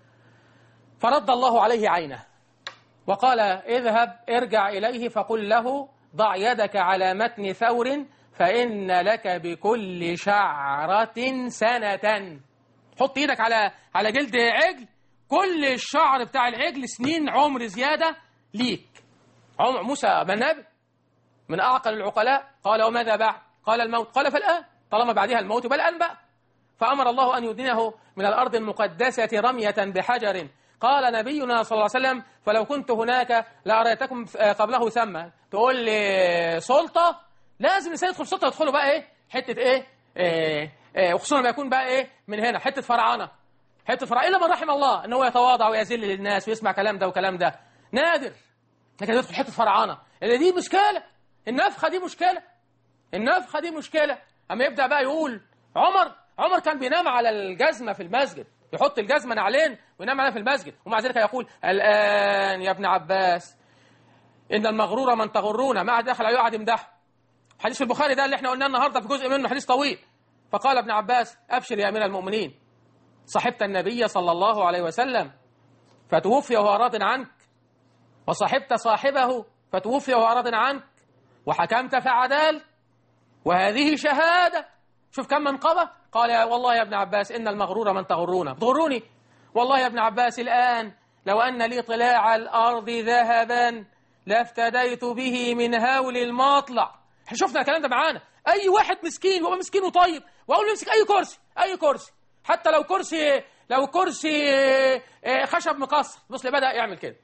A: فرد الله عليه عينه وقال اذهب ارجع اليه فقل له ضع يدك على متن ثور فان لك بكل شعره سنه حط ايدك على على جلد عجل كل الشعر بتاع العجل سنين عمر زيادة ليك عمر موسى من نبي من أعقل العقلاء قال وماذا بعد قال الموت قال فالآن طالما بعدها الموت يبقى الآن بقى فأمر الله أن يدنيه من الأرض المقدسة رمية بحجر قال نبينا صلى الله عليه وسلم فلو كنت هناك لأريتكم قبله ثم تقول لي سلطة لازم الإنسان يدخل سلطة يدخله بقى إيه حتة إيه, إيه, إيه وخصوصا ما يكون بقى إيه من هنا حتة فرعانة حتة فرعانة إلا من رحم الله إن هو يتواضع ويذل للناس ويسمع كلام ده وكلام ده نادر لكن يدخل حتة فرعانة اللي دي مشكلة النفخة دي مشكلة النفخة دي مشكلة أما يبدأ بقى يقول عمر عمر كان بينام على الجزمة في المسجد يحط الجزمة نعلين وينام عليها في المسجد ومع ذلك يقول الآن يا ابن عباس إن المغرور من تغرون ما دخل يقعد يمدحه حديث البخاري ده اللي احنا قلناه النهارده في جزء منه حديث طويل فقال ابن عباس أبشر يا أمير المؤمنين صحبت النبي صلى الله عليه وسلم فتوفي وهو راض عنك وصحبت صاحبه فتوفي وهو راض عنك وحكمت فعدلت وهذه شهادة شوف كم منقبة قال يا والله يا ابن عباس إن المغرور من تغرون تغروني والله يا ابن عباس الآن لو أن لي طلاع الأرض ذهبا لافتديت به من هول المطلع احنا شفنا الكلام ده معانا أي واحد مسكين وهو مسكين وطيب وأقول له امسك أي كرسي أي كرسي حتى لو كرسي لو كرسي خشب مكسر بص بدأ يعمل كده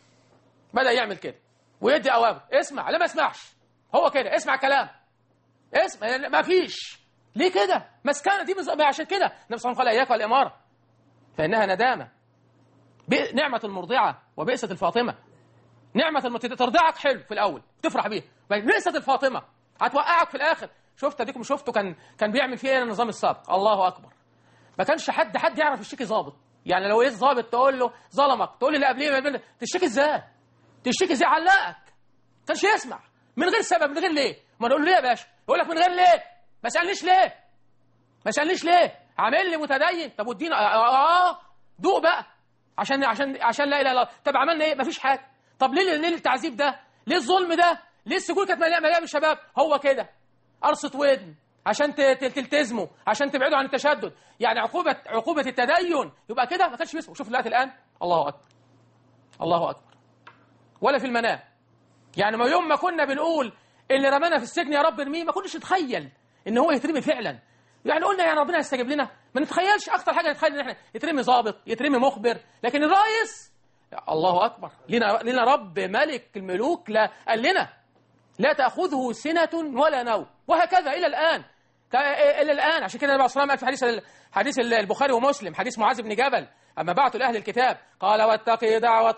A: بدأ يعمل كده ويدي أوامر اسمع لا ما اسمعش هو كده اسمع كلام اسمع ما فيش ليه كده مسكنه دي مز... عشان كده النبي صلى الله عليه وسلم قال اياك والاماره فانها ندامه ب... نعمه المرضعه وبئسه الفاطمه نعمه المت... ترضعك حلو في الاول تفرح بيها بئسه الفاطمه هتوقعك في الاخر شفت اديكم شفتوا كان كان بيعمل فيه ايه النظام السابق الله اكبر ما كانش حد حد يعرف يشتكي ظابط يعني لو ايه الظابط تقول له ظلمك تقول لي اللي قبليه تشتكي ازاي تشتكي ازاي علقك كانش يسمع من غير سبب من غير ليه ما نقول له ليه يا باشا يقول لك من غير ليه ما سالنيش ليه ما سالنيش ليه عامل لي متدين طب وادينا اه, آه دوق بقى عشان عشان عشان لا اله الا الله طب عملنا ايه مفيش حاجه طب ليه ليه التعذيب ده ليه الظلم ده ليه السجون كانت مليانه مليانه بالشباب هو كده قرصه ودن عشان تلتزموا عشان تبعدوا عن التشدد يعني عقوبه عقوبه التدين يبقى كده ما كانش بيسمع شوف دلوقتي الان الله اكبر الله اكبر ولا في المنام يعني ما يوم ما كنا بنقول اللي رمانا في السجن يا رب ارميه ما كناش نتخيل ان هو يترمي فعلا يعني قلنا يعني ربنا يستجيب لنا ما نتخيلش اكتر حاجه نتخيل ان احنا يترمي ضابط يترمي مخبر لكن الرئيس الله اكبر لنا لنا رب ملك الملوك لا قال لنا لا تاخذه سنه ولا نوم وهكذا الى الان الى الان عشان كده النبي صلى الله عليه وسلم في حديث حديث البخاري ومسلم حديث معاذ بن جبل اما بعثوا لاهل الكتاب قال واتقي دعوه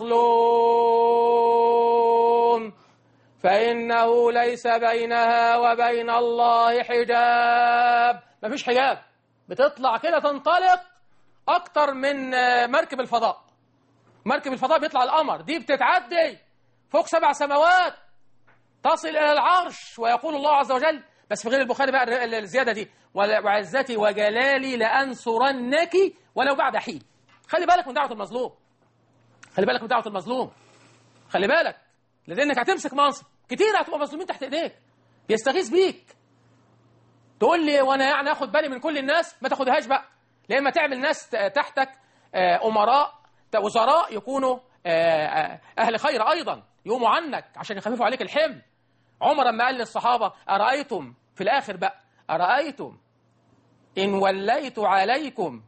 A: المظلوم فإنه ليس بينها وبين الله حجاب ما فيش حجاب بتطلع كده تنطلق أكتر من مركب الفضاء مركب الفضاء بيطلع القمر دي بتتعدي فوق سبع سماوات تصل إلى العرش ويقول الله عز وجل بس في غير البخاري بقى الزيادة دي وعزتي وجلالي لأنصرنك ولو بعد حين خلي بالك من دعوة المظلوم خلي بالك من دعوة المظلوم خلي بالك لأنك هتمسك منصب كتير هتبقى مظلومين تحت ايديك يستغيث بيك تقول لي وانا يعني اخد بالي من كل الناس ما تاخدهاش بقى يا اما تعمل ناس تحتك امراء وزراء يكونوا اهل خير ايضا يقوموا عنك عشان يخففوا عليك الحمل عمر لما قال للصحابه ارايتم في الاخر بقى ارايتم ان وليت عليكم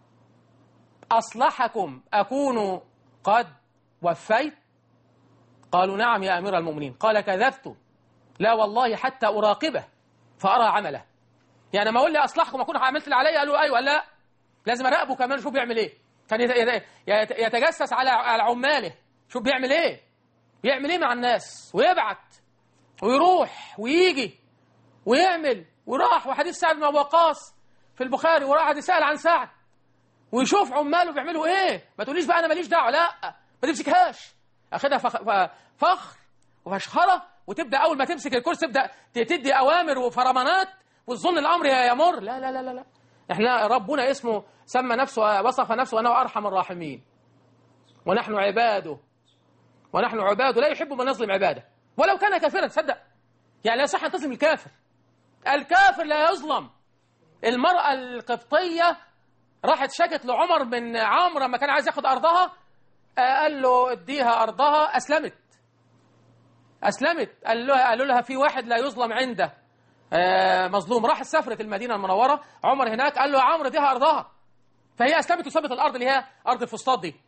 A: اصلحكم اكون قد وفيت قالوا نعم يا أمير المؤمنين قال كذبت لا والله حتى أراقبه فأرى عمله يعني ما أقول لي أصلحكم أكون عملت اللي عليا قالوا أيوة لا لازم أراقبه كمان شوف بيعمل إيه كان يتجسس على على عماله شوف بيعمل إيه بيعمل إيه مع الناس ويبعت ويروح ويجي ويعمل وراح وحديث سعد بن وقاص في البخاري وراح يسأل عن سعد ويشوف عماله بيعملوا إيه ما تقوليش بقى أنا ماليش دعوة لا ما تمسكهاش اخدها فخ... فخر وفشخره وتبدا اول ما تمسك الكرسي تبدا تدي اوامر وفرمانات وتظن الامر يمر لا لا لا لا لا احنا ربنا اسمه سمى نفسه وصف نفسه انه ارحم الراحمين ونحن عباده ونحن عباده لا يحب من يظلم عباده ولو كان كافرا تصدق يعني لا يصح ان تظلم الكافر الكافر لا يظلم المراه القبطيه راحت شكت لعمر بن عمرو لما كان عايز ياخد ارضها قال له اديها ارضها اسلمت اسلمت قال له قالوا لها في واحد لا يظلم عنده مظلوم راح سافرت المدينه المنوره عمر هناك قال له يا عمرو اديها ارضها فهي اسلمت وسابت الارض اللي هي ارض الفسطاط دي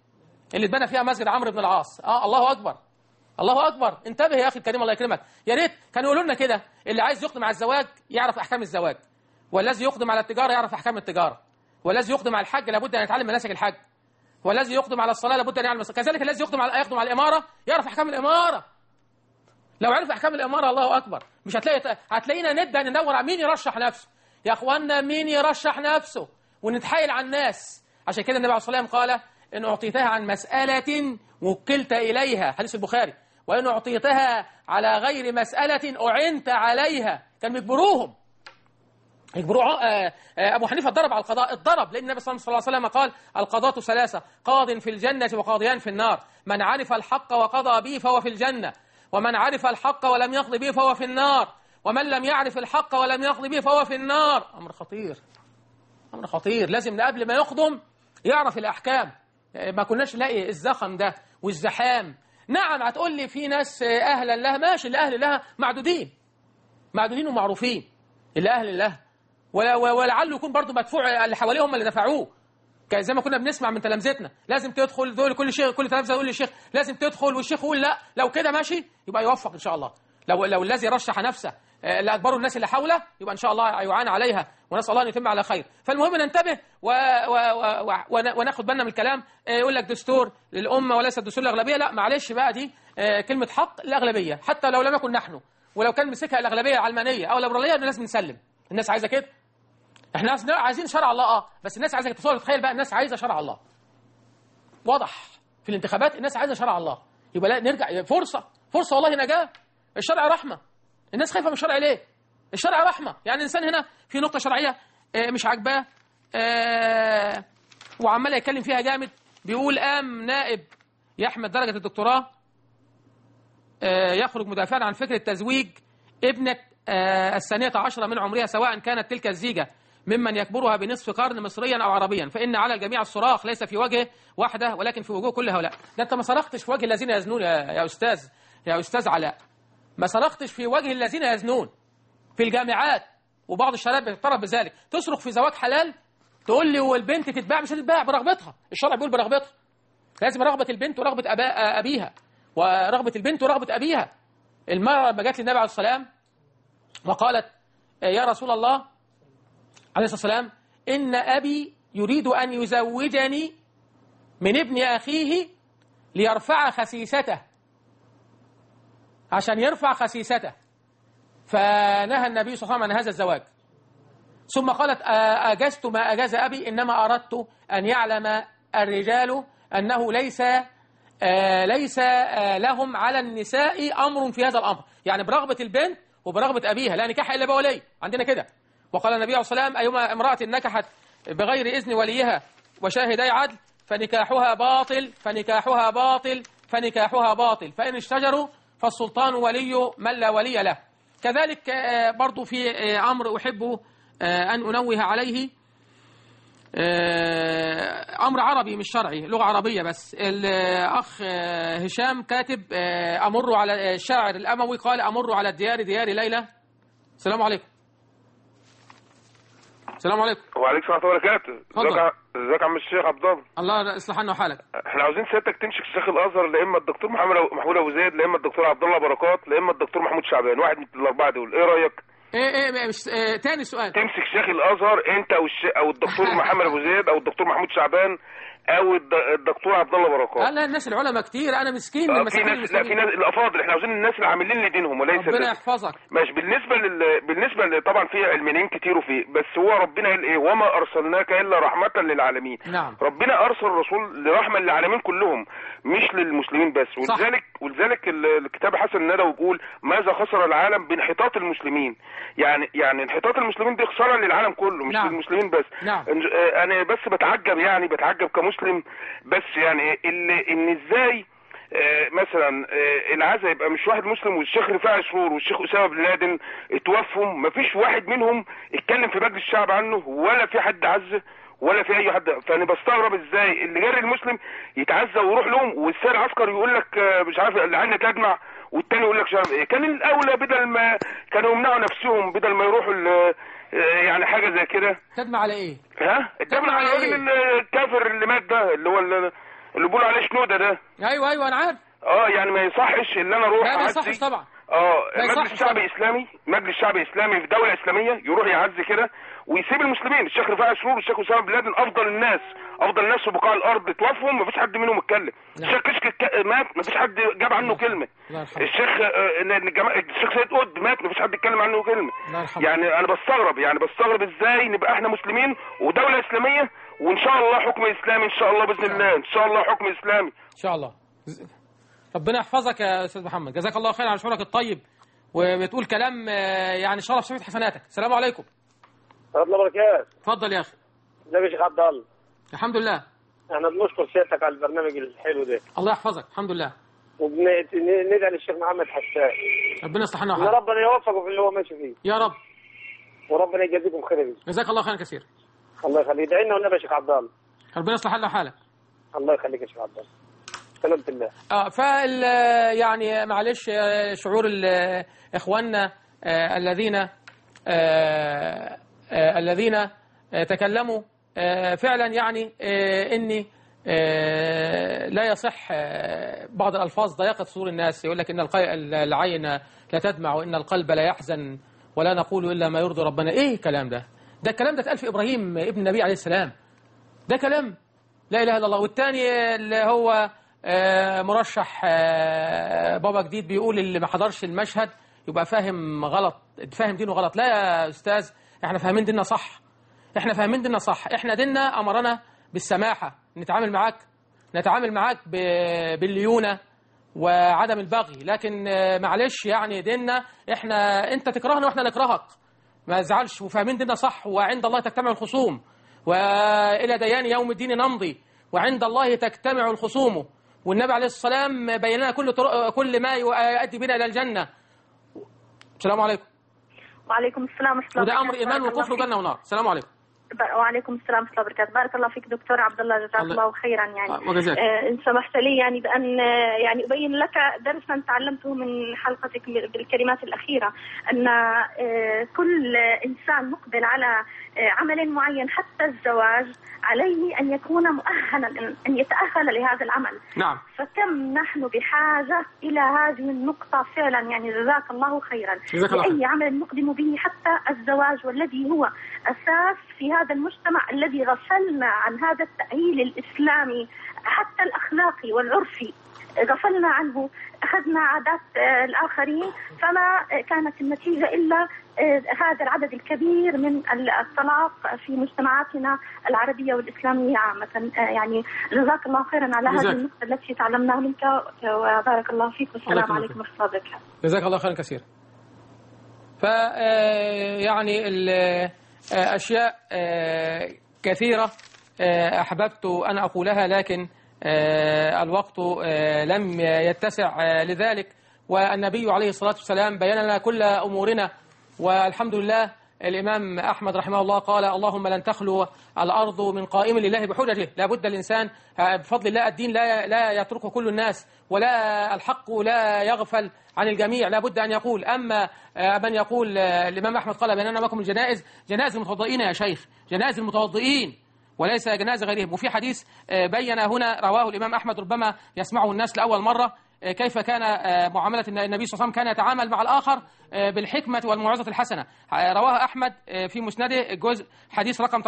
A: اللي اتبنى فيها مسجد عمرو بن العاص اه الله اكبر الله اكبر انتبه يا اخي الكريم الله يكرمك يا ريت كانوا يقولوا لنا كده اللي عايز يقدم على الزواج يعرف احكام الزواج والذي يقدم على التجاره يعرف احكام التجاره والذي يقدم على الحج لابد ان يتعلم مناسك الحج والذي يقدم على الصلاه لابد ان يعلم الصلاة. كذلك الذي يقدم على يقدم على الاماره يعرف احكام الاماره لو عرف احكام الاماره الله اكبر مش هتلاقي هتلاقينا نبدا ندور على مين يرشح نفسه يا اخوانا مين يرشح نفسه ونتحايل على الناس عشان كده النبي عليه الصلاه والسلام قال ان اعطيتها عن مساله وكلت اليها حديث البخاري وان اعطيتها على غير مساله اعنت عليها كان بيجبروهم يجبروا آه، آه، ابو حنيفه اتضرب على القضاء اتضرب لان النبي صلى الله عليه وسلم قال القضاة ثلاثه قاض في الجنه وقاضيان في النار من عرف الحق وقضى به فهو في الجنه ومن عرف الحق ولم يقض به فهو في النار ومن لم يعرف الحق ولم يقض به فهو في النار امر خطير امر خطير لازم قبل ما يقدم يعرف الاحكام آه، ما كناش نلاقي الزخم ده والزحام نعم هتقول لي في ناس آه، اهلا لها ماشي اللي اهل لها معدودين معدودين ومعروفين اللي اهل لها ولا- ولعله يكون برضه مدفوع اللي حواليه هم اللي دفعوه كان زي ما كنا بنسمع من تلامذتنا لازم تدخل دول كل شيخ كل تلامذه يقول للشيخ لازم تدخل والشيخ يقول لا لو كده ماشي يبقى يوفق ان شاء الله لو لو الذي رشح نفسه آه، اللي اكبروا الناس اللي حوله يبقى ان شاء الله يعان عليها ونسال الله ان يتم على خير فالمهم ننتبه و... و... و... ون- وناخد بالنا من الكلام آه، يقول لك دستور للامه وليس الدستور للاغلبيه لا معلش بقى دي آه، كلمه حق الاغلبيه حتى لو لم يكن نحن ولو كان مسكها الاغلبيه العلمانيه او الليبراليه لازم نسلم الناس عايزه كده احنا ناس عايزين شرع الله اه بس الناس عايزه تصور تخيل بقى الناس عايزه شرع الله واضح في الانتخابات الناس عايزه شرع الله يبقى لا نرجع فرصه فرصه والله نجاه الشرع رحمه الناس خايفه من الشرع ليه الشرع رحمه يعني الانسان هنا في نقطه شرعيه آه، مش عاجباه آه، وعمال يتكلم فيها جامد بيقول قام نائب يحمل درجه الدكتوراه آه، يخرج مدافعا عن فكرة تزويج ابنة آه، الثانية عشرة من عمرها سواء كانت تلك الزيجة ممن يكبرها بنصف قرن مصريا أو عربيا فإن على الجميع الصراخ ليس في وجه واحدة ولكن في وجوه كل هؤلاء ده أنت ما صرختش في وجه الذين يزنون يا, يا أستاذ يا أستاذ علاء ما صرختش في وجه الذين يزنون في الجامعات وبعض الشباب بيعترف بذلك تصرخ في زواج حلال تقول لي والبنت تتباع مش هتتباع برغبتها الشرع بيقول برغبتها لازم رغبة البنت ورغبة أباء أبيها ورغبة البنت ورغبة أبيها المرأة لما جت للنبي عليه الصلاة والسلام وقالت يا رسول الله عليه الصلاة والسلام إن أبي يريد أن يزوجني من ابن أخيه ليرفع خسيسته عشان يرفع خسيسته فنهى النبي صلى الله عليه وسلم عن هذا الزواج ثم قالت آه، أجزت ما أجاز أبي إنما أردت أن يعلم الرجال أنه ليس آه، ليس آه، لهم على النساء أمر في هذا الأمر يعني برغبة البنت وبرغبة أبيها لا نكاح إلا بولي عندنا كده وقال النبي عليه الصلاة والسلام أيما امرأة نكحت بغير إذن وليها وشاهدي عدل فنكاحها باطل فنكاحها باطل فنكاحها باطل فإن اشتجروا فالسلطان ولي من لا ولي له كذلك آه، برضو في آه، أمر أحب آه، أن أنوه عليه آه، أمر عربي مش شرعي لغة عربية بس الأخ آه، هشام كاتب آه، أمر على الشاعر الأموي قال أمر على الديار ديار ليلى السلام عليكم السلام عليكم
F: وعليكم السلام ورحمه الله وبركاته
A: اتفضل.
F: ازيك ع- ازيك يا عم الشيخ عبد الله
A: الله يصلح عنا وحالك
F: احنا عاوزين سيادتك تمسك شيخ الازهر لا اما الدكتور محمد أبو- محمود ابو زيد لا اما الدكتور عبد الله بركات لا اما الدكتور محمود شعبان واحد من الاربعه دول ايه رايك
A: ايه ايه مش آه تاني سؤال
F: تمسك شيخ الازهر انت او الش... او الدكتور محمد ابو زيد او الدكتور محمود شعبان او الد... الدكتور عبد الله بركات
A: قال لا الناس العلماء كتير انا مسكين من
F: آه، في
A: مساكين
F: ناس لا في
A: المسلمين
F: ناس الافاضل احنا عاوزين الناس اللي عاملين لدينهم وليس
A: ربنا
F: لل-
A: يحفظك
F: ماشي بالنسبه لل... بالنسبه ل... طبعا في علمانيين كتير وفي بس هو ربنا قال ايه وما ارسلناك الا رحمه للعالمين
A: نعم
F: ربنا ارسل الرسول لرحمه للعالمين كلهم مش للمسلمين بس
A: صح.
F: ولذلك ولذلك ال- الكتاب حسن الندوي بيقول ماذا خسر العالم بانحطاط المسلمين يعني يعني انحطاط المسلمين دي خساره للعالم كله مش
A: نعم.
F: للمسلمين بس
A: نعم.
F: إن- آه، انا بس بتعجب يعني بتعجب كمسلم بس يعني ان ان ازاي آه، مثلا آه، العزا يبقى مش واحد مسلم والشيخ رفاعي سرور والشيخ اسامه بن لادن اتوفوا مفيش واحد منهم اتكلم في مجلس الشعب عنه ولا في حد عزه ولا في اي حد فانا بستغرب ازاي اللي جاري المسلم يتعزى ويروح لهم والسير العسكري يقول لك آه، مش عارف العين تجمع والتاني يقول لك مش عارف ايه كان الاولى بدل ما كانوا يمنعوا نفسهم بدل ما يروحوا ال- آه، يعني حاجه زي كده
A: تدمع على ايه
F: ها الدم
A: تجمع
F: على
A: على
F: الراجل
A: إيه؟
F: الكافر اللي مات ده اللي هو اللي اللي بيقولوا عليه شنوده ده
A: ايوه ايوه انا عارف
F: اه يعني ما يصحش ان انا اروح
A: لا ما
F: أعزي.
A: يصحش طبعا
F: اه
A: ما
F: مجلس
A: يصحش
F: شعبي
A: طبعا.
F: اسلامي مجلس شعبي اسلامي في دوله اسلاميه يروح يعزي كده ويسيب المسلمين الشيخ رفاعي سرور والشيخ اسامه بن لادن افضل الناس افضل الناس في بقاع الارض توفوا ما فيش حد منهم اتكلم
A: نعم.
F: الشيخ كشك اتك- مات ما فيش حد جاب عنه كلمه
A: الله يرحمه.
F: الشيخ آه، إن الجما- الشيخ سيد قطب مات ما فيش حد اتكلم عنه كلمه
A: الله يرحمه.
F: يعني انا بستغرب يعني بستغرب ازاي نبقى احنا مسلمين ودوله اسلاميه وان شاء الله حكم اسلامي ان شاء الله باذن الله ان شاء الله حكم اسلامي
A: ان شاء الله ربنا يحفظك يا استاذ محمد جزاك الله خير على شعورك الطيب وبتقول كلام آه، يعني شرف صفه حسناتك السلام عليكم
B: ورحمة الله وبركاته
A: اتفضل يا اخي
B: ازيك يا شيخ عبد الله
A: الحمد لله
B: احنا بنشكر سيادتك على البرنامج الحلو ده
A: الله يحفظك الحمد لله
B: وبندعي للشيخ محمد حسان
A: ربنا يصلح لنا
B: ان
A: وحالك
B: ربنا يوفقه في اللي هو ماشي فيه
A: يا رب
B: وربنا يجازيكم خير يا بيه.
A: جزاك الله خيرا كثير
B: الله يخليك ادعي لنا والنبي يا شيخ عبد الله
A: ربنا يصلح لنا حالك
B: الله يخليك يا شيخ عبد الله سلامة الله
A: اه فال يعني معلش آه، شعور ال- اخواننا آه، الذين آه، آه، الذين آه، تكلموا آه، فعلا يعني آه، اني آه، لا يصح آه، بعض الالفاظ ضيقت صدور الناس يقول لك ان القي- العين لا تدمع وان القلب لا يحزن ولا نقول الا ما يرضي ربنا ايه الكلام ده ده الكلام ده اتقال في ابراهيم ابن النبي عليه السلام ده كلام لا اله الا الله والتاني اللي هو آه، مرشح آه، بابا جديد بيقول اللي ما حضرش المشهد يبقى فاهم غلط فاهم دينه غلط لا يا استاذ احنا فاهمين ديننا صح احنا فاهمين ديننا صح احنا ديننا امرنا بالسماحه نتعامل معاك نتعامل معاك ب- بالليونه وعدم البغي لكن آه، معلش يعني ديننا احنا انت تكرهنا واحنا نكرهك ما تزعلش وفاهمين ديننا صح وعند الله تجتمع الخصوم والى ديان يوم الدين نمضي وعند الله تجتمع الخصوم والنبي عليه الصلاه والسلام بين لنا كل طرق كل ما يؤدي بنا الى الجنه السلام عليكم
C: وعليكم السلام ورحمه الله
A: وده امر
C: وبركاته.
A: ايمان
C: بارك الله
A: وكفر
C: فيك.
A: وجنه ونار السلام عليكم
C: ب- وعليكم السلام ورحمه الله وبركاته بارك الله فيك دكتور عبد الله جزاك
A: الله-
C: الله خيرا يعني
A: آه، وجزاك.
C: آه، ان سمحت لي يعني بان آه، يعني ابين لك درسا تعلمته من حلقتك بالكلمات الاخيره ان آه، كل انسان مقبل على آه، عمل معين حتى الزواج عليه ان يكون مؤهلا ان يتاهل لهذا العمل
A: نعم
C: فكم نحن بحاجة إلى هذه النقطة فعلا يعني جزاك الله خيرا
A: جزاك الله
C: لأي عمل نقدم به حتى الزواج والذي هو أساس في هذا المجتمع الذي غفلنا عن هذا التأهيل الإسلامي حتى الأخلاقي والعرفي غفلنا عنه أخذنا عادات آه، الآخرين فما آه، كانت النتيجة إلا آه، هذا العدد الكبير من الطلاق في مجتمعاتنا العربية والإسلامية عامة آه، يعني جزاك الله خيرا على
A: جزاك.
C: هذه النقطة التي تعلمناها منك وبارك الله فيك
A: الله
C: والسلام
A: يكرمك.
C: عليكم ورحمة الله وبركاته
A: جزاك الله خيرا كثيرا ف آه، يعني ال- آه، أشياء آه، كثيرة آه، أحببت أن أقولها لكن آه، الوقت آه، لم يتسع آه، لذلك والنبي عليه الصلاة والسلام بين لنا كل أمورنا والحمد لله الإمام أحمد رحمه الله قال اللهم لن تخلو الأرض من قائم لله بحججه لا بد الإنسان آه، بفضل الله الدين لا لا يتركه كل الناس ولا الحق لا يغفل عن الجميع لا بد أن يقول أما آه، من يقول آه، الإمام أحمد قال بيننا معكم الجنائز جنائز المتوضئين يا شيخ جنائز المتوضئين وليس جنازة غيرهم وفي حديث آه، بين هنا رواه الإمام أحمد ربما يسمعه الناس لأول مرة آه، كيف كان آه، معاملة النبي صلى الله عليه وسلم كان يتعامل مع الآخر آه، بالحكمة والموعظة الحسنة آه، رواه أحمد آه، في مسنده جزء حديث رقم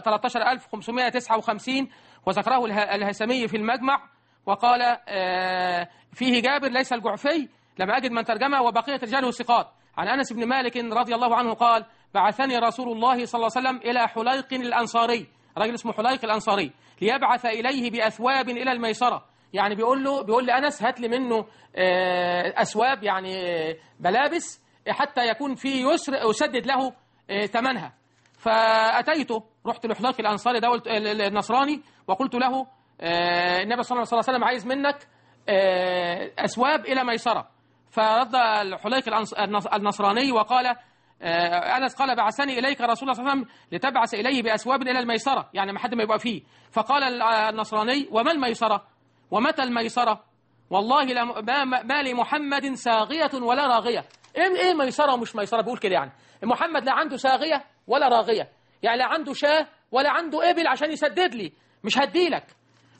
A: 13559 وذكره اله- الهيثمي في المجمع وقال آه، فيه جابر ليس الجعفي لم أجد من ترجمه وبقية رجاله ثقات عن أنس بن مالك رضي الله عنه قال بعثني رسول الله صلى الله عليه وسلم إلى حليق الأنصاري راجل اسمه حليق الأنصاري ليبعث إليه بأثواب إلى الميسرة يعني بيقول له بيقول لأنس هات لي منه آه، أثواب يعني آه، ملابس حتى يكون في يسر أسدد له آه، ثمنها فأتيته رحت لحلاق الأنصاري ده قلت- ال- ال- النصراني وقلت له آه، النبي صلى الله عليه وسلم عايز منك آه، أثواب إلى ميسرة فرد الحليق الأنص- النص- النصراني وقال آه، أنس قال بعثني إليك رسول الله صلى الله عليه وسلم لتبعث إليه بأثواب إلى الميسرة يعني ما حد ما يبقى فيه فقال ال- النصراني وما الميسرة ومتى الميسرة والله لا ما, ما, ما لمحمد ساغية ولا راغية ايه ايه ميسرة ومش ميسرة بيقول كده يعني محمد لا عنده ساغية ولا راغية يعني لا عنده شاه ولا عنده ابل عشان يسدد لي مش هديلك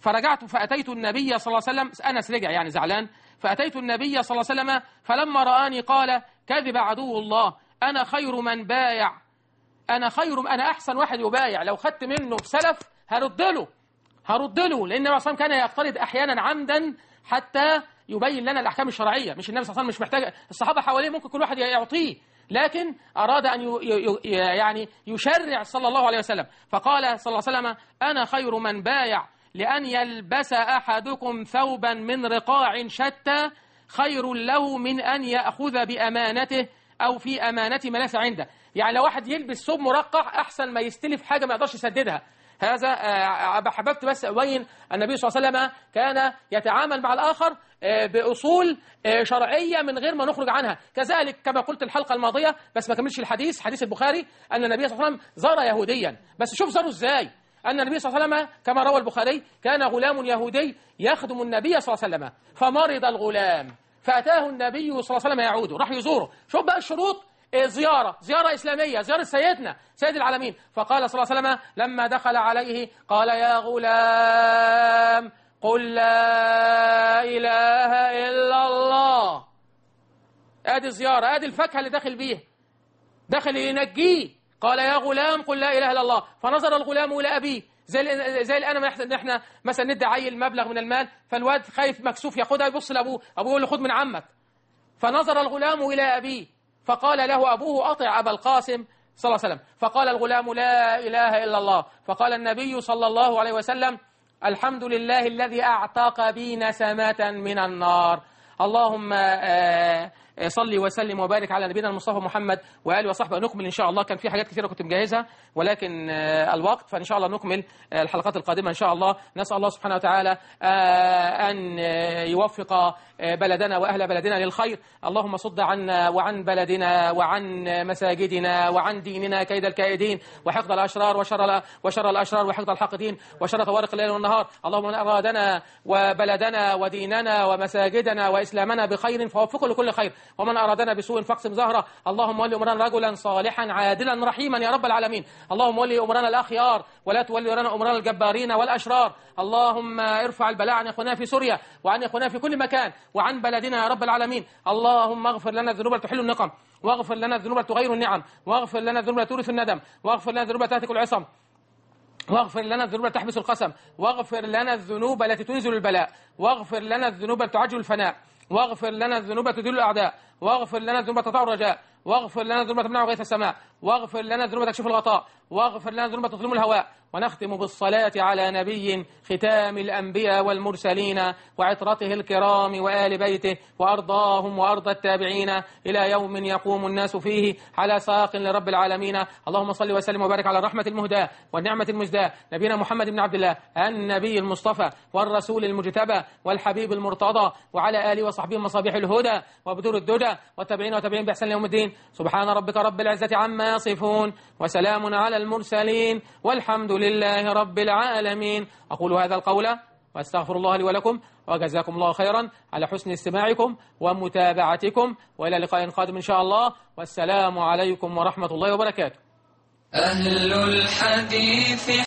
A: فرجعت فأتيت النبي صلى الله عليه وسلم أنس رجع يعني زعلان فأتيت النبي صلى الله عليه وسلم فلما رآني قال كذب عدو الله أنا خير من بايع أنا خير أنا أحسن واحد يبايع لو خدت منه سلف هرد له هرد له لأن النبي صلى الله عليه وسلم كان يفترض أحيانا عمدا حتى يبين لنا الأحكام الشرعية مش النبي صلى الله عليه وسلم مش محتاج الصحابة حواليه ممكن كل واحد يعطيه لكن أراد أن ي... ي... ي... يعني يشرع صلى الله عليه وسلم فقال صلى الله عليه وسلم أنا خير من بايع لأن يلبس أحدكم ثوبا من رقاع شتى خير له من أن يأخذ بأمانته أو في أمانة ما ليس عنده يعني لو واحد يلبس ثوب مرقع أحسن ما يستلف حاجة ما يقدرش يسددها هذا آه، حببت بس أبين النبي صلى الله عليه وسلم كان يتعامل مع الآخر آه، بأصول آه، شرعية من غير ما نخرج عنها كذلك كما قلت الحلقة الماضية بس ما كملش الحديث حديث البخاري أن النبي صلى الله عليه وسلم زار يهوديا بس شوف زاره إزاي أن النبي صلى الله عليه وسلم كما روى البخاري كان غلام يهودي يخدم النبي صلى الله عليه وسلم فمرض الغلام فأتاه النبي صلى الله عليه وسلم يعوده راح يزوره شوف بقى الشروط إيه، زيارة زيارة إسلامية زيارة سيدنا سيد العالمين فقال صلى الله عليه وسلم لما دخل عليه قال يا غلام قل لا إله إلا الله ادي زيارة ادي الفاكهة اللي داخل بيها داخل ينجيه قال يا غلام قل لا اله الا الله فنظر الغلام الى ابيه زي زي الان ما يحصل ان احنا مثلا ندي عيل مبلغ من المال فالواد خايف مكسوف ياخدها يبص لابوه ابوه يقول له خد من عمك فنظر الغلام الى ابيه فقال له ابوه اطع ابا القاسم صلى الله عليه وسلم فقال الغلام لا اله الا الله فقال النبي صلى الله عليه وسلم الحمد لله الذي اعتق بي نسمه من النار اللهم آه صلي وسلم وبارك على نبينا المصطفى محمد واله وصحبه نكمل ان شاء الله كان في حاجات كثيره كنت مجهزها ولكن آه، الوقت فان شاء الله نكمل آه، الحلقات القادمه ان شاء الله نسال الله سبحانه وتعالى آه، ان آه، يوفق آه، بلدنا واهل بلدنا للخير اللهم صد عنا وعن بلدنا وعن مساجدنا وعن ديننا كيد الكائدين وحقد الاشرار وشر وشر الاشرار وحقد الحاقدين وشر طوارق الليل والنهار اللهم من ارادنا وبلدنا وديننا ومساجدنا واسلامنا بخير فوفقه لكل خير ومن أرادنا بسوء فاقسم ظهره اللهم ولي أمرنا رجلا صالحا عادلا رحيما يا رب العالمين اللهم ولي أمرنا الأخيار ولا تولي أمرنا أمرنا الجبارين والأشرار اللهم ارفع البلاء عن إخواننا في سوريا وعن إخواننا في كل مكان وعن بلدنا يا رب العالمين اللهم اغفر لنا الذنوب التي تحل النقم واغفر لنا الذنوب التي تغير النعم واغفر لنا الذنوب التي تورث الندم واغفر لنا الذنوب التي تهتك العصم واغفر لنا الذنوب التي تحبس القسم واغفر لنا الذنوب التي تنزل البلاء واغفر لنا الذنوب التي تعجل الفناء واغفر لنا الذنوب التي تدل الأعداء واغفر لنا الذنوب التي تطع الرجاء واغفر لنا الذنوب التي تمنع غيث السماء واغفر لنا الذنوب التي تكشف الغطاء واغفر لنا الذنوب التي تظلم الهواء ونختم بالصلاة على نبي ختام الأنبياء والمرسلين وعطرته الكرام وآل بيته وأرضاهم وأرض التابعين إلى يوم يقوم الناس فيه على ساق لرب العالمين اللهم صل وسلم وبارك على الرحمة المهداة والنعمة المزداة نبينا محمد بن عبد الله النبي المصطفى والرسول المجتبى والحبيب المرتضى وعلى آله وصحبه مصابيح الهدى وبدور الدجى والتابعين وتابعين بإحسان يوم الدين سبحان ربك رب العزة عما يصفون وسلام على المرسلين والحمد لله رب العالمين أقول هذا القول واستغفر الله لي ولكم وجزاكم الله خيرا على حسن استماعكم ومتابعتكم والى لقاء قادم ان شاء الله والسلام عليكم ورحمه الله وبركاته
G: أهل الحديث